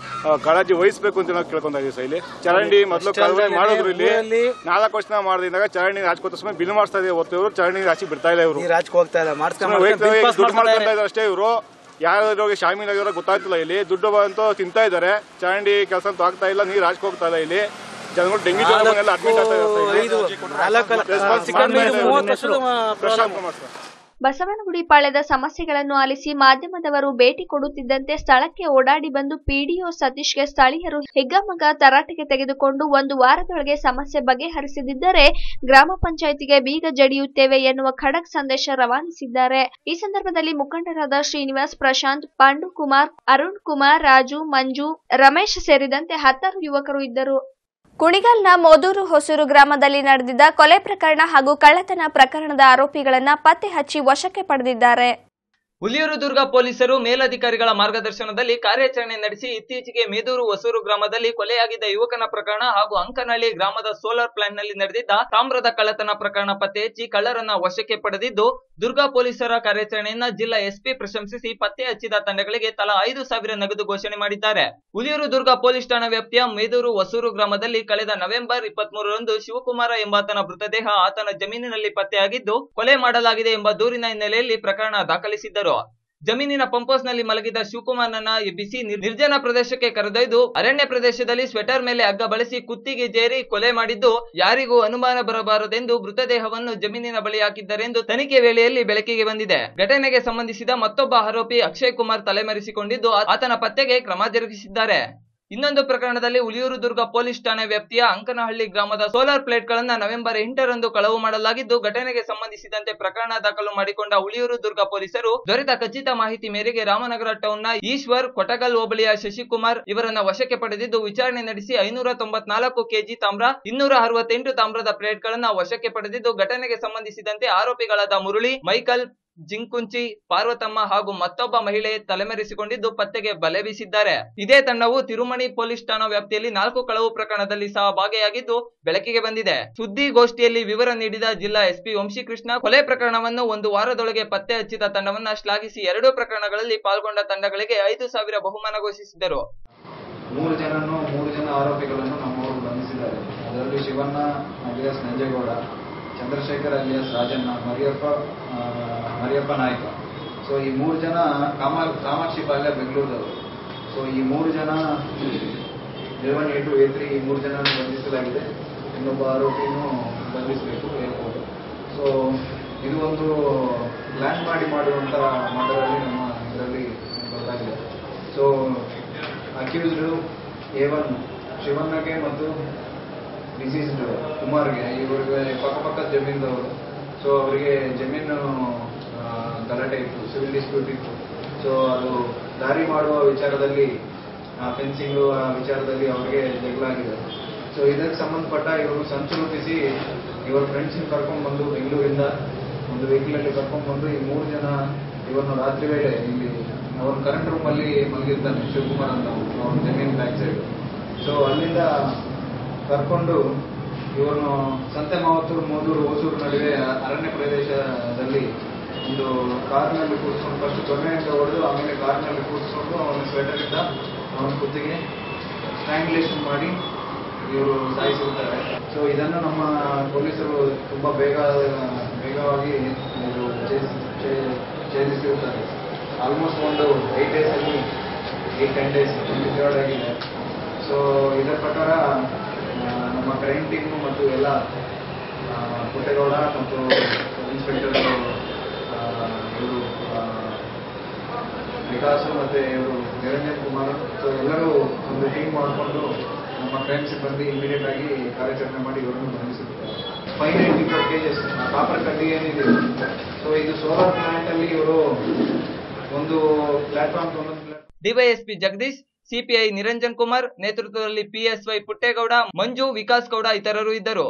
ಕಾಳಜಿ ವಹಿಸಬೇಕು ಅಂತ ನಾವು ಕೇಳ್ಕೊಂತ ಇದೀವಿ ಸರ್ ಇಲ್ಲಿ ಚರಂಡಿ ಮೊದಲು ಅಷ್ಟೇ ಅಲ್ದೇ ಮಾಡಿದ್ರು ಇಲ್ಲಿ ಊರಲ್ಲಿ ನಾಲ್ಕು ವರ್ಷ ಮಾಡಿದಾಗ ಚರಂಡಿ ರಾಜ್ಕೋತ ಸುಮ್ಮನೆ ಬಿಲ್ ಮಾಡಿಸ್ತಾ ಇದೆ ಹೊತ್ತು ಇವರು ಚರಂಡಿ ರಾಶಿ ಬಿಡ್ತಾ ಇಲ್ಲ ಇವರು ನೀರ್ ರಾಜ್ಗೆ ಹೋಗ್ತಾ ಇಲ್ಲ ಮಾಡ್ಸ್ಕೊಂಡ್ ಸುಮ್ನೆ ಮಾಡ್ಸ್ಕೊಂಡ್ ವೈಯಕ್ತಿಕವಾಗಿ ಬಿಗ್ ಬಾಸ್ ದುಡ್ಡು ಮಾಡ್ತಾ ಮಾಡ್ಕೊಂತ ಇದ್ದಾರೆ. ಇದ್ದಾರೆ ಅಷ್ಟೇ ಇವರು ಯಾರು ಶಾಮೀಲ್ ಆಗಿರೋ ಗೊತ್ತಾಗ್ತಿಲ್ಲ ಇಲ್ಲಿ ದುಡ್ಡು ಬಂತು ತಿಂತಾ ಇದ್ದಾರೆ ಚರಂಡಿ ಕೆಲಸ ಅಂತೂ ಆಗ್ತಾ ಇಲ್ಲ ನೀರು ರಾಜ್ಗೆ ಹೋಗ್ತಾ ಇಲ್ಲ ಇಲ್ಲಿ ಜನಗಳು ಡೆಂಗಿ ಜ್ವರ ಬಂದೆಲ್ಲ ಅಡ್ಮಿಟ್ ಆಗ್ತಾ ಐದು, ನಾಲ್ಕು ಅಲ್ಲ, Response ಕಮ್ಮಿ ಮಾಡ್ತಾ ಇಲ್ಲ. ಮೂವತ್ತು ವರ್ಷದ ಪ್ರಶಾಂತ್ ಕುಮಾರ್ ಸರ್ ಬಸವನಗುಡಿ ಪಾಳ್ಯದ ಸಮಸ್ಯೆಗಳನ್ನು ಆಲಿಸಿ ಮಾಧ್ಯಮದವರು ಭೇಟಿ ಕೊಡುತ್ತಿದ್ದಂತೆ ಸ್ಥಳಕ್ಕೆ ಓಡಾಡಿ ಬಂದು ಪಿಡಿಒ ಸತೀಶ್ಗೆ ಸ್ಥಳೀಯರು ಹಿಗ್ಗಮಗ ತರಾಟೆಗೆ ತೆಗೆದುಕೊಂಡು ಒಂದು ವಾರದೊಳಗೆ ಸಮಸ್ಯೆ ಬಗೆಹರಿಸದಿದ್ದರೆ ಗ್ರಾಮ ಪಂಚಾಯಿತಿಗೆ ಬೀಗ ಜಡಿಯುತ್ತೇವೆ ಎನ್ನುವ ಖಡಕ್ ಸಂದೇಶ ರವಾನಿಸಿದ್ದಾರೆ ಈ ಸಂದರ್ಭದಲ್ಲಿ ಮುಖಂಡರಾದ ಶ್ರೀನಿವಾಸ್ ಪ್ರಶಾಂತ್ ಪಾಂಡು ಕುಮಾರ್ ಅರುಣ್ ಕುಮಾರ್ ರಾಜು ಮಂಜು ರಮೇಶ್ ಸೇರಿದಂತೆ ಹತ್ತಾರು ಯುವಕರು ಇದ್ದರು ಕುಣಿಗಲ್ನ ಮೋದೂರು ಹೊಸೂರು ಗ್ರಾಮದಲ್ಲಿ ನಡೆದಿದ್ದ ಕೊಲೆ ಪ್ರಕರಣ ಹಾಗೂ ಕಳ್ಳತನ ಪ್ರಕರಣದ ಆರೋಪಿಗಳನ್ನ ಪತ್ತೆ ಹಚ್ಚಿ ವಶಕ್ಕೆ ಪಡೆದಿದ್ದಾರೆ ಹುಲಿಯೂರು ದುರ್ಗ ಪೊಲೀಸರು ಮೇಲಧಿಕಾರಿಗಳ ಮಾರ್ಗದರ್ಶನದಲ್ಲಿ ಕಾರ್ಯಾಚರಣೆ ನಡೆಸಿ ಇತ್ತೀಚೆಗೆ ಮೇದೂರು ಹೊಸೂರು ಗ್ರಾಮದಲ್ಲಿ ಕೊಲೆಯಾಗಿದ್ದ ಯುವಕನ ಪ್ರಕರಣ ಹಾಗೂ ಅಂಕನಹಳ್ಳಿ ಗ್ರಾಮದ ಸೋಲಾರ್ ಪ್ಲಾಂಟ್ ನಲ್ಲಿ ನಡೆದಿದ್ದ ತಾಮ್ರದ ಕಳ್ಳತನ ಪ್ರಕರಣ ಪತ್ತೆ ಹಚ್ಚಿ ಕಳ್ಳರನ್ನ ವಶಕ್ಕೆ ಪಡೆದಿದ್ದು ದುರ್ಗಾ ಪೊಲೀಸರ ಕಾರ್ಯಾಚರಣೆಯನ್ನ ಜಿಲ್ಲಾ ಎಸ್ಪಿ ಪ್ರಶಂಸಿಸಿ ಪತ್ತೆ ಹಚ್ಚಿದ ತಂಡಗಳಿಗೆ ತಲಾ ಐದು ಸಾವಿರ ನಗದು ಘೋಷಣೆ ಮಾಡಿದ್ದಾರೆ ಹುಲಿಯೂರು ದುರ್ಗ ಪೊಲೀಸ್ ಠಾಣಾ ವ್ಯಾಪ್ತಿಯ ಮೇದೂರು ಹೊಸೂರು ಗ್ರಾಮದಲ್ಲಿ ಕಳೆದ ನವೆಂಬರ್ ಇಪ್ಪತ್ಮೂರರಂದು ಶಿವಕುಮಾರ ಎಂಬಾತನ ಮೃತದೇಹ ಆತನ ಜಮೀನಿನಲ್ಲಿ ಪತ್ತೆಯಾಗಿದ್ದು ಕೊಲೆ ಮಾಡಲಾಗಿದೆ ಎಂಬ ದೂರಿನ ಹಿನ್ನೆಲೆಯಲ್ಲಿ ಪ್ರಕರಣ ದಾಖಲಿಸಿದ್ದರು ಜಮೀನಿನ ಪಂಪೋಸ್ ನಲ್ಲಿ ಮಲಗಿದ್ದ ಶಿವಕುಮಾರ್ನನ್ನ ಎಬ್ಬಿಸಿ ನಿರ್- ನಿರ್ಜನ ಪ್ರದೇಶಕ್ಕೆ ಕರೆದೊಯ್ದು ಅರಣ್ಯ ಪ್ರದೇಶದಲ್ಲಿ ಸ್ವೆಟರ್ ಮೇಲೆ ಹಗ್ಗ ಬಳಸಿ ಕುತ್ತಿಗೆ ಜೇರಿ ಕೊಲೆ ಮಾಡಿದ್ದು ಯಾರಿಗೂ ಅನುಮಾನ ಬರಬಾರದೆಂದು ಮೃತದೇಹವನ್ನು ಜಮೀನಿನ ಬಳಿ ಹಾಕಿದ್ದರೆಂದು ತನಿಖೆ ವೇಳೆಯಲ್ಲಿ ಬೆಳಕಿಗೆ ಬಂದಿದೆ ಘಟನೆಗೆ ಸಂಬಂಧಿಸಿದ ಮತ್ತೊಬ್ಬ ಆರೋಪಿ ಅಕ್ಷಯ್ ಕುಮಾರ್ ತಲೆಮರೆಸಿಕೊಂಡಿದ್ದು ಆ- ಆತನ ಪತ್ತೆಗೆ ಕ್ರಮ ಜರುಗಿಸಿದ್ದಾರೆ ಇನ್ನೊಂದು ಪ್ರಕರಣದಲ್ಲಿ ಉಳಿಯೂರು ದುರ್ಗ ಪೊಲೀಸ್ ಠಾಣೆ ವ್ಯಾಪ್ತಿಯ ಅಂಕನಹಳ್ಳಿ ಗ್ರಾಮದ ಸೋಲಾರ್ ಪ್ಲೇಟ್ ಗಳನ್ನ ನವೆಂಬರ್ ಎಂಟರಂದು ಕಳವು ಮಾಡಲಾಗಿದ್ದು ಘಟನೆಗೆ ಸಂಬಂಧಿಸಿದಂತೆ ಪ್ರಕರಣ ದಾಖಲು ಮಾಡಿಕೊಂಡ ಉಳಿಯೂರು ದುರ್ಗ ಪೊಲೀಸರು ದೊರೆತ ಖಚಿತ ಮಾಹಿತಿ ಮೇರೆಗೆ ರಾಮನಗರ ಟೌನ್ನ ಈಶ್ವರ್ ಕೊಟಗಲ್ ಹೋಬಳಿಯ ಶಶಿಕುಮಾರ್ ಇವರನ್ನ ವಶಕ್ಕೆ ಪಡೆದಿದ್ದು ವಿಚಾರಣೆ ನಡೆಸಿ ಐನೂರ ತೊಂಬತ್ನಾಲ್ಕು ಕೆಜಿ ತಾಮ್ರ ಇನ್ನೂರ ಅರವತ್ತೆಂಟು ತಾಮ್ರದ ಪ್ಲೇಟ್ ಗಳನ್ನ ವಶಕ್ಕೆ ಪಡೆದಿದ್ದು ಘಟನೆಗೆ ಸಂಬಂಧಿಸಿದಂತೆ ಆರೋಪಿಗಳಾದ ಮುರಳಿ ಮೈಕಲ್ ಜಿಂಕುಂಚಿ ಪಾರ್ವತಮ್ಮ ಹಾಗೂ ಮತ್ತೊಬ್ಬ ಮಹಿಳೆ ತಲೆಮರೆಸಿಕೊಂಡಿದ್ದು ಪತ್ತೆಗೆ ಬಲೆ ಬೀಸಿದ್ದಾರೆ ಇದೇ ತಂಡವು ತಿರುಮಣಿ ಪೊಲೀಸ್ ಠಾಣಾ ವ್ಯಾಪ್ತಿಯಲ್ಲಿ ನಾಲ್ಕು ಕಳವು ಪ್ರಕರಣದಲ್ಲಿ ಸಹ ಭಾಗಿಯಾಗಿದ್ದು ಬೆಳಕಿಗೆ ಬಂದಿದೆ ಸುದ್ದಿಗೋಷ್ಠಿಯಲ್ಲಿ ವಿವರ ನೀಡಿದ ಜಿಲ್ಲಾ ಎಸ್ಪಿ ವಂಶೀಕೃಷ್ಣ ಕೊಲೆ ಪ್ರಕರಣವನ್ನು ಒಂದು ವಾರದೊಳಗೆ ಪತ್ತೆ ಹಚ್ಚಿದ ತಂಡವನ್ನ ಶ್ಲಾಘಿಸಿ ಎರಡೂ ಪ್ರಕರಣಗಳಲ್ಲಿ ಪಾಲ್ಗೊಂಡ ತಂಡಗಳಿಗೆ ಐದು ಸಾವಿರ ಬಹುಮಾನ ಘೋಷಿಸಿದರು ಮೂರು ಜನನ್ನು ಮೂರು ಜನ ಆರೋಪಿಗಳನ್ನು ನಮ್ಮವರು ಬಂಧಿಸಿದ್ದಾರೆ ಅದರಲ್ಲಿ ಶಿವಣ್ಣ ಅಲಿಯಾಸ್ ನಂಜೇಗೌಡ ಚಂದ್ರಶೇಖರ್ ಅಲಿಯಾಸ್ ರಾಜಣ್ಣ ಮರಿಯಪ್ಪ ಆ, ಮರಿಯಪ್ಪ ನಾಯ್ಕ ಸೊ ಈ ಮೂರು ಜನ ಕಾಮ ಕಾಮಾಕ್ಷಿ ಪಾಲ್ಯ ಬೆಂಗಳೂರದವರು ಸೊ ಈ ಮೂರು ಜನ eleven A two A three ಈ ಮೂರು ಜನ ಬಂಧಿಸಲಾಗಿದೆ ಇನ್ನೊಬ್ಬ ಆರೋಪಿನೂ ಬಂಧಿಸಬೇಕು ಏರ್ಪೋರ್ಟ್ ಸೊ ಇದು ಒಂದು ಪ್ಲಾನ್ ಮಾಡಿ ಮಾಡುವಂಥ ಮಾಡೋದ್ರಲ್ಲಿ ನಮ್ಮ ಇದರಲ್ಲಿ ಗೊತ್ತಾಗಿದೆ ಸೊ ಅಕ್ಯೂಸ್ಡು ಎ ಒನ್ ಶಿವಣ್ಣಗೆ ಮತ್ತು ಡಿಸೀಸ್ಡ್ ಕುಮಾರ್ಗೆ ಇವರಿಗೆ ಪಕ್ಕಪಕ್ಕದ ಜಮೀನ್ದವರು ಸೊ ಅವರಿಗೆ ಜಮೀನು ಆ, ಗಲಾಟೆ ಇತ್ತು ಸಿವಿಲ್ ಡಿಸ್ಪ್ಯೂಟ್ ಇತ್ತು ಸೊ ಅದು ದಾರಿ ಮಾಡುವ ವಿಚಾರದಲ್ಲಿ ಫೆನ್ಸಿಂಗು ಆ ವಿಚಾರದಲ್ಲಿ ಅವರಿಗೆ ಜಗಳ ಆಗಿದೆ ಸೊ ಇದಕ್ಕೆ ಸಂಬಂಧಪಟ್ಟ ಇವರು ಸಂಚು ರೂಪಿಸಿ ಇವರ ಫ್ರೆಂಡ್ಸಿನ ಕರ್ಕೊಂಡು ಬಂದು ಬೆಂಗಳೂರಿಂದ ಒಂದು ವೆಹಿಕಲಲ್ಲಿ ಕರ್ಕೊಂಡು ಬಂದು ಈ ಮೂರು ಜನ ಇವರನ್ನು ರಾತ್ರಿ ವೇಳೆ ಇಲ್ಲಿ ಅವನ ಕರೆಂಟ್ ರೂಮಲ್ಲಿ ಮಲಗಿರ್ತಾನೆ ಶಿವಕುಮಾರ್ ಅಂತ ಅವನ ಜಮೀನ್ ಬ್ಯಾಕ್ ಸೈಡ್ ಸೊ ಅಲ್ಲಿಂದ ಕರ್ಕೊಂಡು ಇವನು ಸಂತೆ ಮಾವತ್ತೂರು ಮೋದೂರು ಹೊಸೂರು ನಡುವೆ ಅರಣ್ಯ ಪ್ರದೇಶದಲ್ಲಿ ಒಂದು ಕಾರ್ನಲ್ಲಿ ಕೂರಿಸ್ಕೊಂಡು ಫಸ್ಟ್ ತೊನ್ನೆಯಿಂದ ಹೊಡೆದು ಆಮೇಲೆ ಕಾರ್ನಲ್ಲಿ ಕೂರಿಸ್ಕೊಂಡು ಅವನ ಸ್ವೆಟರ್ ಇಂದ ಅವನ ಕುತ್ತಿಗೆ ಸ್ಟ್ರ್ಯಾಂಗ್ಯುಲೇಷನ್ ಮಾಡಿ ಇವರು ಸಾಯಿಸಿರ್ತಾರೆ ಸೊ ಇದನ್ನು ನಮ್ಮ ಪೊಲೀಸರು ತುಂಬಾ ಬೇಗ ಬೇಗವಾಗಿ ಇವರು ಛೇದಿಸಿ- ಛೇ- ಛೇದಿಸಿರುತ್ತಾರೆ ಆಲ್ಮೋಸ್ಟ್ ಒಂದು ಏಟ್ ಡೇಸ್ ಅಲ್ಲಿ ಏಟ್ ಟೆನ್ ಡೇಸ್ ರಿಕಾರ್ಡ್ ಆಗಿದೆ ಸೊ ಇದರ ಪ್ರಕಾರ ಆ, ನಮ್ಮ ಕ್ರೈಮ್ ಟೀಮು ಮತ್ತು ಎಲ್ಲ ಆ, ಪುಟ್ಟೇಗೌಡ ಮತ್ತು ಇನ್ಸ್ಪೆಕ್ಟರ್ ಇವರು ವಿಕಾಸ್ ಮತ್ತೆ ಇವರು ನಿರಂಜನ್ ಕುಮಾರ್ ಸೊ ಎಲ್ಲರೂ ಒಂದು ಟೀಮ್ ಮಾಡಿಕೊಂಡು ನಮ್ಮ ಕ್ರೈಮ್ ಸಿಬ್ಬಂದಿ ಇಮಿಡಿಯೇಟ್ ಆಗಿ ಕಾರ್ಯಾಚರಣೆ ಮಾಡಿ ಇವರನ್ನು ಬಂಧಿಸಿದ್ದಾರೆ five ninety four kgs copper ಕಡ್ಡಿ ಏನಿದೆ ಸೊ ಇದು ಸೋಲಾರ್ ಪ್ಲಾಂಟ್ ಅಲ್ಲಿ ಇವರು ಒಂದು ಪ್ಲಾಟ್ಫಾರ್ಮ್ ಒಂದೊಂದು ಡಿವೈಎಸ್ಪಿ ಜಗದೀಶ್ ಸಿಪಿಐ ನಿರಂಜನ್ ಕುಮಾರ್ ನೇತೃತ್ವದಲ್ಲಿ ಪಿಎಸ್ವೈ ಪುಟ್ಟೇಗೌಡ ಮಂಜು ವಿಕಾಸ್ ಗೌಡ ಇತರರು ಇದ್ದರು